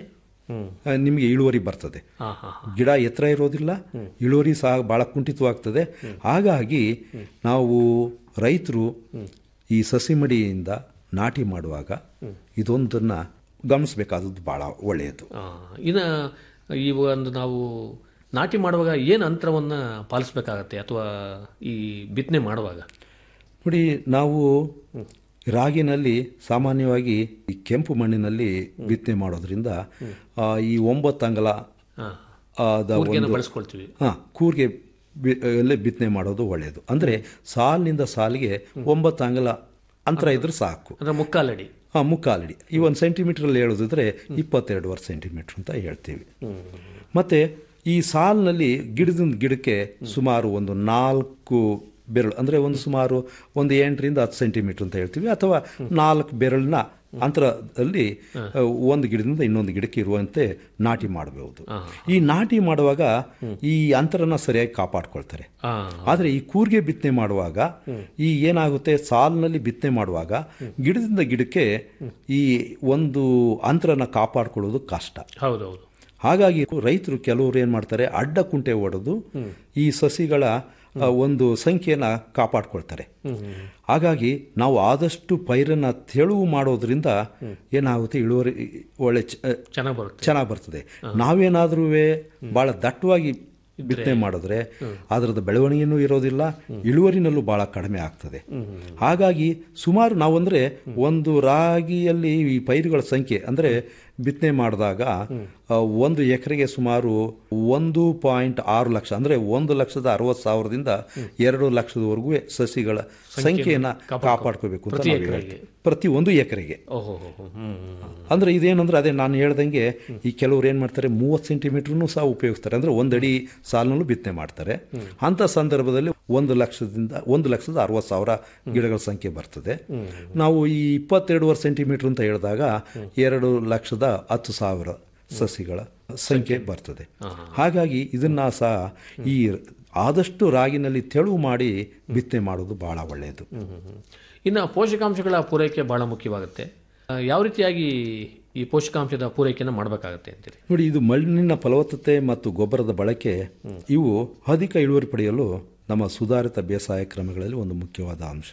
ಆ, ನಿಮಗೆ ಇಳುವರಿ ಬರ್ತದೆ ಹಾಂ ಹಾಂ ಗಿಡ ಎತ್ತರ ಇರೋದಿಲ್ಲ ಇಳುವರಿ ಸಹ ಭಾಳ ಕುಂಠಿತವಾಗ್ತದೆ ಹಾಗಾಗಿ ನಾವು ರೈತರು ಈ ಸಸಿ ಮಡಿಯಿಂದ ನಾಟಿ ಮಾಡುವಾಗ ಇದೊಂದನ್ನು ಗಮನಿಸಬೇಕಾದದ್ದು ಭಾಳ ಒಳ್ಳೆಯದು ಇನ್ನು ಈ ಒಂದು ನಾವು ನಾಟಿ ಮಾಡುವಾಗ ಏನು ಅಂತರವನ್ನು ಪಾಲಿಸ್ಬೇಕಾಗತ್ತೆ ಅಥವಾ ಈ ಬಿತ್ತನೆ ಮಾಡುವಾಗ ನೋಡಿ ನಾವು ರಾಗಿನಲ್ಲಿ ಸಾಮಾನ್ಯವಾಗಿ ಈ ಕೆಂಪು ಮಣ್ಣಿನಲ್ಲಿ ಬಿತ್ತನೆ ಮಾಡೋದ್ರಿಂದ ಆ, ಈ ಒಂಬತ್ತು ಅಂಗಲ ಹಾಂ ಆದ ಕೂರ್ಗೆನ ಒಂದು- ಬಳಸ್ಕೊಳ್ತೀವಿ. ಹಾ ಕೂರ್ಗೆ ಬಿ- ಅಲ್ಲೇ ಬಿತ್ತನೆ ಮಾಡೋದು ಒಳ್ಳೆಯದು ಅಂದರೆ ಸಾಲಿನಿಂದ ಸಾಲಿಗೆ ಒಂಬತ್ತು ಅಂಗಲ ಅಂತರ ಇದ್ರೆ ಸಾಕು ಅಂದರೆ ಮುಕ್ಕಾಲಡಿ ಹಾಂ ಮುಕ್ಕಾಲಡಿ ಈ ಒಂದು ಸೆಂಟಿಮೀಟ್ರಲ್ಲಿ ಹೇಳೋದಿದ್ರೆ ಇಪ್ಪತ್ತೆರಡುವರೆ ಸೆಂಟಿಮೀಟ್ರ್ ಅಂತ ಹೇಳ್ತೀವಿ ಮತ್ತು ಈ ಸಾಲಿನಲ್ಲಿ ಗಿಡದಿಂದ ಗಿಡಕ್ಕೆ ಸುಮಾರು ಒಂದು ನಾಲ್ಕು ಬೆರಳು ಅಂದರೆ ಒಂದು ಸುಮಾರು ಒಂದು ಎಂಟರಿಂದ ಹತ್ತು ಸೆಂಟಿಮೀಟ್ರ್ ಅಂತ ಹೇಳ್ತೀವಿ ಅಥವಾ ನಾಲ್ಕು ಬೆರಳಿನ ಅಂತರದಲ್ಲಿ ಆ, ಒಂದು ಗಿಡದಿಂದ ಇನ್ನೊಂದು ಗಿಡಕ್ಕೆ ಇರುವಂತೆ ನಾಟಿ ಮಾಡಬಹುದು ಈ ನಾಟಿ ಮಾಡುವಾಗ ಈ ಅಂತರನ ಸರಿಯಾಗಿ ಕಾಪಾಡ್ಕೊಳ್ತಾರೆ ಆದರೆ ಈ ಕೂರ್ಗೆ ಬಿತ್ತನೆ ಮಾಡುವಾಗ ಈ ಏನಾಗುತ್ತೆ ಸಾಲಿನಲ್ಲಿ ಬಿತ್ತನೆ ಮಾಡುವಾಗ ಗಿಡದಿಂದ ಗಿಡಕ್ಕೆ ಈ ಒಂದು ಅಂತರನ ಕಾಪಾಡ್ಕೊಳ್ಳೋದು ಕಷ್ಟ ಹೌದೌದು ಹಾಗಾಗಿ ರೈತರು ಕೆಲವರು ಏನು ಮಾಡ್ತಾರೆ ಅಡ್ಡ ಕುಂಟೆ ಹೊಡೆದು ಈ ಸಸಿಗಳ ಆ, ಒಂದು ಸಂಖ್ಯೆನ ಕಾಪಾಡ್ಕೊಳ್ತಾರೆ ಹಾಗಾಗಿ ನಾವು ಆದಷ್ಟು ಪೈರನ್ನ ತೆಳುವು ಮಾಡೋದ್ರಿಂದ ಏನಾಗುತ್ತೆ ಇಳುವರಿ ಒಳ್ಳೆ ಚೆನ್ನಾಗಿ ಬರುತ್ತೆ ಚೆನ್ನಾಗಿ ಬರ್ತದೆ ನಾವೇನಾದ್ರೂ ಭಾಳ ದಟ್ಟವಾಗಿ ಬಿತ್ತನೆ ಮಾಡಿದ್ರೆ ಅದರದ ಬೆಳವಣಿಗೆನೂ ಇರೋದಿಲ್ಲ ಇಳುವರಿನಲ್ಲೂ ಭಾಳ ಕಡಿಮೆ ಆಗ್ತದೆ ಹಾಗಾಗಿ ಸುಮಾರು ನಾವಂದ್ರೆ ಒಂದು ರಾಗಿಯಲ್ಲಿ ಈ ಪೈರುಗಳ ಸಂಖ್ಯೆ ಅಂದರೆ ಬಿತ್ತನೆ ಮಾಡಿದಾಗ ಆ, ಒಂದು ಎಕರೆಗೆ ಸುಮಾರು ಒಂದು ಪಾಯಿಂಟ್ ಆರು ಲಕ್ಷ ಅಂದರೆ ಒಂದು ಲಕ್ಷದ ಅರವತ್ತು ಸಾವಿರದಿಂದ ಎರಡು ಲಕ್ಷದವರೆಗೂ ಸಸಿಗಳ ಸಂಖ್ಯೆಯನ್ನು ಕಾಪಾಡ್ಕೋಬೇಕು ಅಂತ ಪ್ರತಿ ನಾವು ಎಕರೆಗೆ. ಹೇಳ್ತೀವಿ. ಪ್ರತಿ ಒಂದು ಎಕರೆಗೆ ಓಹೋ ಹ್ಞೂ ಅಂದ್ರೆ ಇದೇನಂದ್ರೆ ಅದೇ ನಾನು ಹೇಳ್ದಂಗೆ ಈ ಕೆಲವ್ರು ಏನು ಮಾಡ್ತಾರೆ ಮೂವತ್ತು ಸೆಂಟಿಮೀಟ್ರ್ನು ಸಹ ಉಪಯೋಗಿಸ್ತಾರೆ ಅಂದ್ರೆ ಒಂದಡಿ ಸಾಲಿನಲ್ಲೂ ಬಿತ್ತನೆ ಮಾಡ್ತಾರೆ ಅಂಥ ಸಂದರ್ಭದಲ್ಲಿ ಒಂದು ಲಕ್ಷದಿಂದ ಒಂದು ಲಕ್ಷದ ಅರವತ್ತು ಸಾವಿರ ಗಿಡಗಳ ಸಂಖ್ಯೆ ಬರ್ತದೆ ನಾವು ಈ ಇಪ್ಪತ್ತೆರಡುವರೆ ಸೆಂಟಿಮೀಟ್ರ್ ಅಂತ ಹೇಳಿದಾಗ ಎರಡು ಲಕ್ಷದ ಹತ್ತು ಸಾವಿರ ಸಸಿಗಳ ಸಂಖ್ಯೆ ಬರ್ತದೆ ಹಾಗಾಗಿ ಇದನ್ನ ಸಹ ಈ ಆದಷ್ಟು ರಾಗಿನಲ್ಲಿ ತೆಳು ಮಾಡಿ ಬಿತ್ತನೆ ಮಾಡೋದು ಬಹಳ ಒಳ್ಳೆಯದು ಇನ್ನು ಪೋಷಕಾಂಶಗಳ ಪೂರೈಕೆ ಬಹಳ ಮುಖ್ಯವಾಗುತ್ತೆ ಆ, ಯಾವ ರೀತಿಯಾಗಿ ಈ ಪೋಷಕಾಂಶದ ಪೂರೈಕೆಯನ್ನು ಮಾಡಬೇಕಾಗತ್ತೆ ಅಂತೀರಿ ನೋಡಿ ಇದು ಮಣ್ಣಿನ ಫಲವತ್ತತೆ ಮತ್ತು ಗೊಬ್ಬರದ ಬಳಕೆ ಇವು ಅಧಿಕ ಇಳುವರಿ ಪಡೆಯಲು ನಮ್ಮ ಸುಧಾರಿತ ಬೇಸಾಯ ಕ್ರಮಗಳಲ್ಲಿ ಒಂದು ಮುಖ್ಯವಾದ ಅಂಶ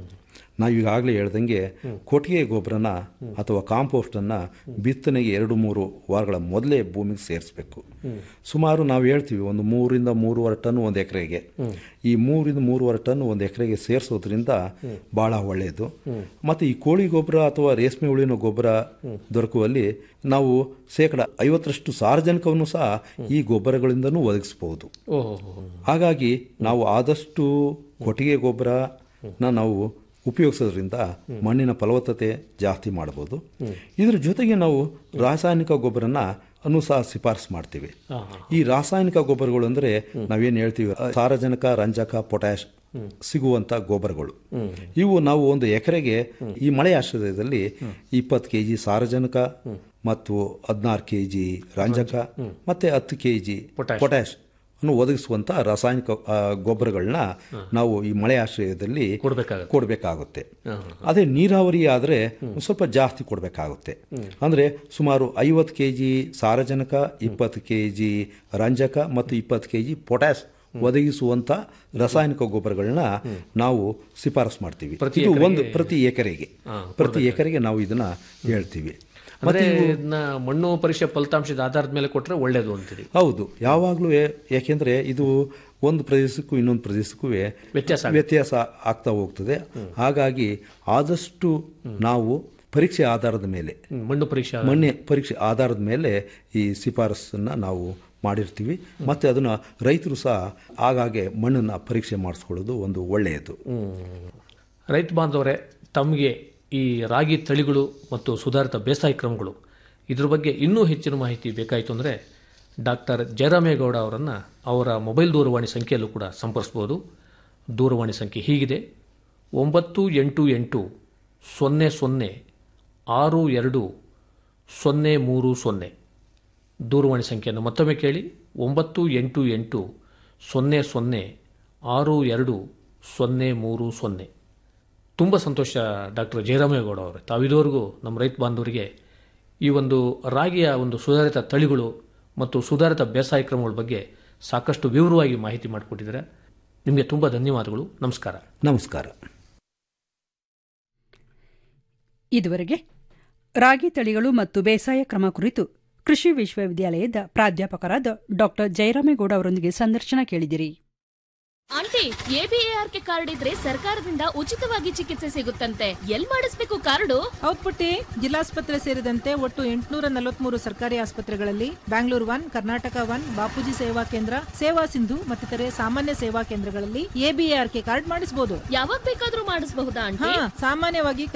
ನಾವು ಈಗಾಗಲೇ ಹೇಳ್ದಂಗೆ ಕೊಟ್ಟಿಗೆ ಗೊಬ್ಬರನ ಅಥವಾ ಕಾಂಪೋಸ್ಟನ್ನು ಬಿತ್ತನೆಗೆ ಎರಡು ಮೂರು ವಾರಗಳ ಮೊದಲೇ ಭೂಮಿಗೆ ಸೇರಿಸಬೇಕು ಸುಮಾರು ನಾವು ಹೇಳ್ತೀವಿ ಒಂದು ಮೂರಿಂದ ಮೂರುವರೆ ಟನ್ ಒಂದು ಎಕರೆಗೆ ಈ ಮೂರಿಂದ ಮೂರುವರೆ ಟನ್ ಒಂದು ಎಕರೆಗೆ ಸೇರಿಸೋದ್ರಿಂದ ಭಾಳ ಒಳ್ಳೆಯದು ಮತ್ತು ಈ ಕೋಳಿ ಗೊಬ್ಬರ ಅಥವಾ ರೇಷ್ಮೆ ಹುಳಿನ ಗೊಬ್ಬರ ದೊರಕುವಲ್ಲಿ ನಾವು ಶೇಕಡ ಐವತ್ತರಷ್ಟು ಸಾರ್ವಜನಿಕವನ್ನು ಸಹ ಈ ಗೊಬ್ಬರಗಳಿಂದನೂ ಒದಗಿಸಬಹುದು ಓಹೋ ಹಾಗಾಗಿ ನಾವು ಆದಷ್ಟು ಕೊಟ್ಟಿಗೆ ಗೊಬ್ಬರನ ನಾವು ಉಪಯೋಗಿಸೋದ್ರಿಂದ ಮಣ್ಣಿನ ಫಲವತ್ತತೆ ಜಾಸ್ತಿ ಮಾಡ್ಬೋದು ಇದ್ರ ಜೊತೆಗೆ ನಾವು ರಾಸಾಯನಿಕ ಗೊಬ್ಬರನ ಅನ್ನು ಸಹ ಶಿಫಾರಸು ಮಾಡ್ತೀವಿ ಈ ರಾಸಾಯನಿಕ ಗೊಬ್ಬರಗಳು ಅಂದರೆ ನಾವೇನು ಹೇಳ್ತೀವಿ ಅ, ಸಾರಜನಕ ರಂಜಕ ಪೊಟ್ಯಾಶ್ ಸಿಗುವಂತ ಗೊಬ್ಬರಗಳು ಇವು ನಾವು ಒಂದು ಎಕರೆಗೆ ಈ ಮಳೆ ಆಶ್ರಯದಲ್ಲಿ ಇಪ್ಪತ್ತು ಕೆ ಜಿ ಸಾರಜನಕ ಮತ್ತು ಹದಿನಾರು ಕೆ ಜಿ ರಂಜಕ ಮತ್ತೆ ಹತ್ತು ಕೆ ಜಿ ಪೊಟ್ಯಾಶ್ ಅನ್ನು ಒದಗಿಸುವಂತ ರಾಸಾಯನಿಕ ಆ, ಗೊಬ್ಬರಗಳನ್ನ ನಾವು ಈ ಮಳೆ ಆಶ್ರಯದಲ್ಲಿ ಕೊಡಬೇಕಾಗುತ್ತೆ ಅದೇ ನೀರಾವರಿ ಆದರೆ ಸ್ವಲ್ಪ ಜಾಸ್ತಿ ಕೊಡಬೇಕಾಗುತ್ತೆ ಅಂದ್ರೆ ಸುಮಾರು ಐವತ್ತು ಕೆ ಜಿ ಸಾರಜನಕ ಇಪ್ಪತ್ತು ಕೆ ಜಿ ರಂಜಕ ಮತ್ತು ಇಪ್ಪತ್ತು ಕೆ ಜಿ ಪೊಟ್ಯಾಶ್ ಒದಗಿಸುವಂತ ರಾಸಾಯನಿಕ ಗೊಬ್ಬರಗಳನ್ನ ನಾವು ಶಿಫಾರಸು ಮಾಡ್ತೀವಿ ಪ್ರತಿ ಇದು ಒಂದು ಎಕರೆಗೆ- ಪ್ರತಿ ಎಕರೆಗೆ ಹಾ, ಪ್ರತಿ ಎಕರೆಗೆ ನಾವು ಇದನ್ನ ಹೇಳ್ತೀವಿ ಅಂದ್ರೆ ಮತ್ತೆ ಇವು- ಇದನ್ನ ಮಣ್ಣು ಪರೀಕ್ಷೆ ಫಲಿತಾಂಶದ ಆಧಾರದ ಮೇಲೆ ಕೊಟ್ರೆ ಒಳ್ಳೇದು ಅಂತೀರಿ ಹೌದು ಯಾವಾಗಲೂ ಯಾಕೆಂದ್ರೆ ಇದು ಒಂದು ಪ್ರದೇಶಕ್ಕೂ ಇನ್ನೊಂದು ಪ್ರದೇಶಕ್ಕೂ ವ್ಯತ್ಯಾಸ ವ್ಯತ್ಯಾಸ ಆಗ್ತಾ ಹೋಗ್ತದೆ ಹಾಗಾಗಿ ಆದಷ್ಟು ನಾವು ಪರೀಕ್ಷೆ ಆಧಾರದ ಮೇಲೆ ಮಣ್ಣು ಪರೀಕ್ಷೆ ಮಣ್ಣೆ ಪರೀಕ್ಷೆ ಆಧಾರದ ಮೇಲೆ ಈ ಶಿಫಾರಸನ್ನ ನಾವು ಮಾಡಿರ್ತೀವಿ ಮತ್ತೆ ಅದನ್ನ ರೈತರು ಸಹ ಆಗಾಗ್ಗೆ ಮಣ್ಣನ್ನ ಪರೀಕ್ಷೆ ಮಾಡಿಸ್ಕೊಳ್ಳೋದು ಒಂದು ಒಳ್ಳೆಯದು ರೈತ ಬಾಂಧವರೇ ತಮಗೆ ಈ ರಾಗಿ ತಳಿಗಳು ಮತ್ತು ಸುಧಾರಿತ ಬೇಸಾಯ ಕ್ರಮಗಳು ಇದ್ರ ಬಗ್ಗೆ ಇನ್ನೂ ಹೆಚ್ಚಿನ ಮಾಹಿತಿ ಬೇಕಾಯಿತು ಅಂದರೆ ಡಾಕ್ಟರ್ ಜಯರಾಮೇಗೌಡ ಅವರನ್ನು ಅವರ ಮೊಬೈಲ್ ದೂರವಾಣಿ ಸಂಖ್ಯೆಯಲ್ಲೂ ಕೂಡ ಸಂಪರ್ಸ್ಬೋದು ದೂರವಾಣಿ ಸಂಖ್ಯೆ ಹೀಗಿದೆ ಒಂಬತ್ತು ಎಂಟು ಎಂಟು ಸೊನ್ನೆ ಸೊನ್ನೆ ಆರು ಎರಡು ಸೊನ್ನೆ ಮೂರು ಸೊನ್ನೆ ದೂರವಾಣಿ ಸಂಖ್ಯೆಯನ್ನು ಮತ್ತೊಮ್ಮೆ ಕೇಳಿ ಒಂಬತ್ತು ಎಂಟು ಎಂಟು ಸೊನ್ನೆ ಸೊನ್ನೆ ಆರು ಎರಡು ಸೊನ್ನೆ ಮೂರು ಸೊನ್ನೆ ತುಂಬ ಸಂತೋಷ ಡಾಕ್ಟರ್ ಜಯರಾಮೇಗೌಡ ಅವರು ತಾವಿದುವರೆಗೂ ನಮ್ಮ ರೈತ ಬಾಂಧವರಿಗೆ ಈ ಒಂದು ರಾಗಿಯ ಒಂದು ಸುಧಾರಿತ ತಳಿಗಳು ಮತ್ತು ಸುಧಾರಿತ ಬೇಸಾಯ ಕ್ರಮಗಳ ಬಗ್ಗೆ ಸಾಕಷ್ಟು ವಿವರವಾಗಿ ಮಾಹಿತಿ ಮಾಡಿಕೊಟ್ಟಿದ್ದಾರೆ ನಿಮಗೆ ತುಂಬ ಧನ್ಯವಾದಗಳು ನಮಸ್ಕಾರ ನಮಸ್ಕಾರ ಇದುವರೆಗೆ ರಾಗಿ ತಳಿಗಳು ಮತ್ತು ಬೇಸಾಯ ಕ್ರಮ ಕುರಿತು ಕೃಷಿ ವಿಶ್ವವಿದ್ಯಾಲಯದ ಪ್ರಾಧ್ಯಾಪಕರಾದ ಡಾಕ್ಟರ್ ಜಯರಾಮೇಗೌಡ ಅವರೊಂದಿಗೆ ಸಂದರ್ಶನ ಕೇಳಿದಿರಿ ಆಂಟಿ ಎಬಿಎಆರ್ಕೆ ಕಾರ್ಡ್ ಇದ್ರೆ ಸರ್ಕಾರದಿಂದ ಉಚಿತವಾಗಿ ಚಿಕಿತ್ಸೆ ಸಿಗುತ್ತಂತೆ ಎಲ್ ಮಾಡಿಸ್ಬೇಕು ಕಾರ್ಡು ಹೌದ್ ಪುಟ್ಟಿ ಜಿಲ್ಲಾಸ್ಪತ್ರೆ ಸೇರಿದಂತೆ ಒಟ್ಟು ಎಂಟುನೂರ ನಲವತ್ಮೂರು ಸರ್ಕಾರಿ ಆಸ್ಪತ್ರೆಗಳಲ್ಲಿ ಬ್ಯಾಂಗ್ಳೂರ್ ಒನ್ ಕರ್ನಾಟಕ ಒನ್ ಬಾಪೂಜಿ ಸೇವಾ ಕೇಂದ್ರ ಸೇವಾ ಸಿಂಧು ಮತ್ತಿತರೆ ಸಾಮಾನ್ಯ ಸೇವಾ ಕೇಂದ್ರಗಳಲ್ಲಿ ಎಬಿಎಆರ್ಕೆ ಕಾರ್ಡ್ ಮಾಡಿಸಬಹುದು ಯಾವಾಗ ಬೇಕಾದ್ರೂ ಮಾಡಿಸಬಹುದಾ ಆಂಟಿ ಹಾ ಸಾಮಾನ್ಯವಾಗಿ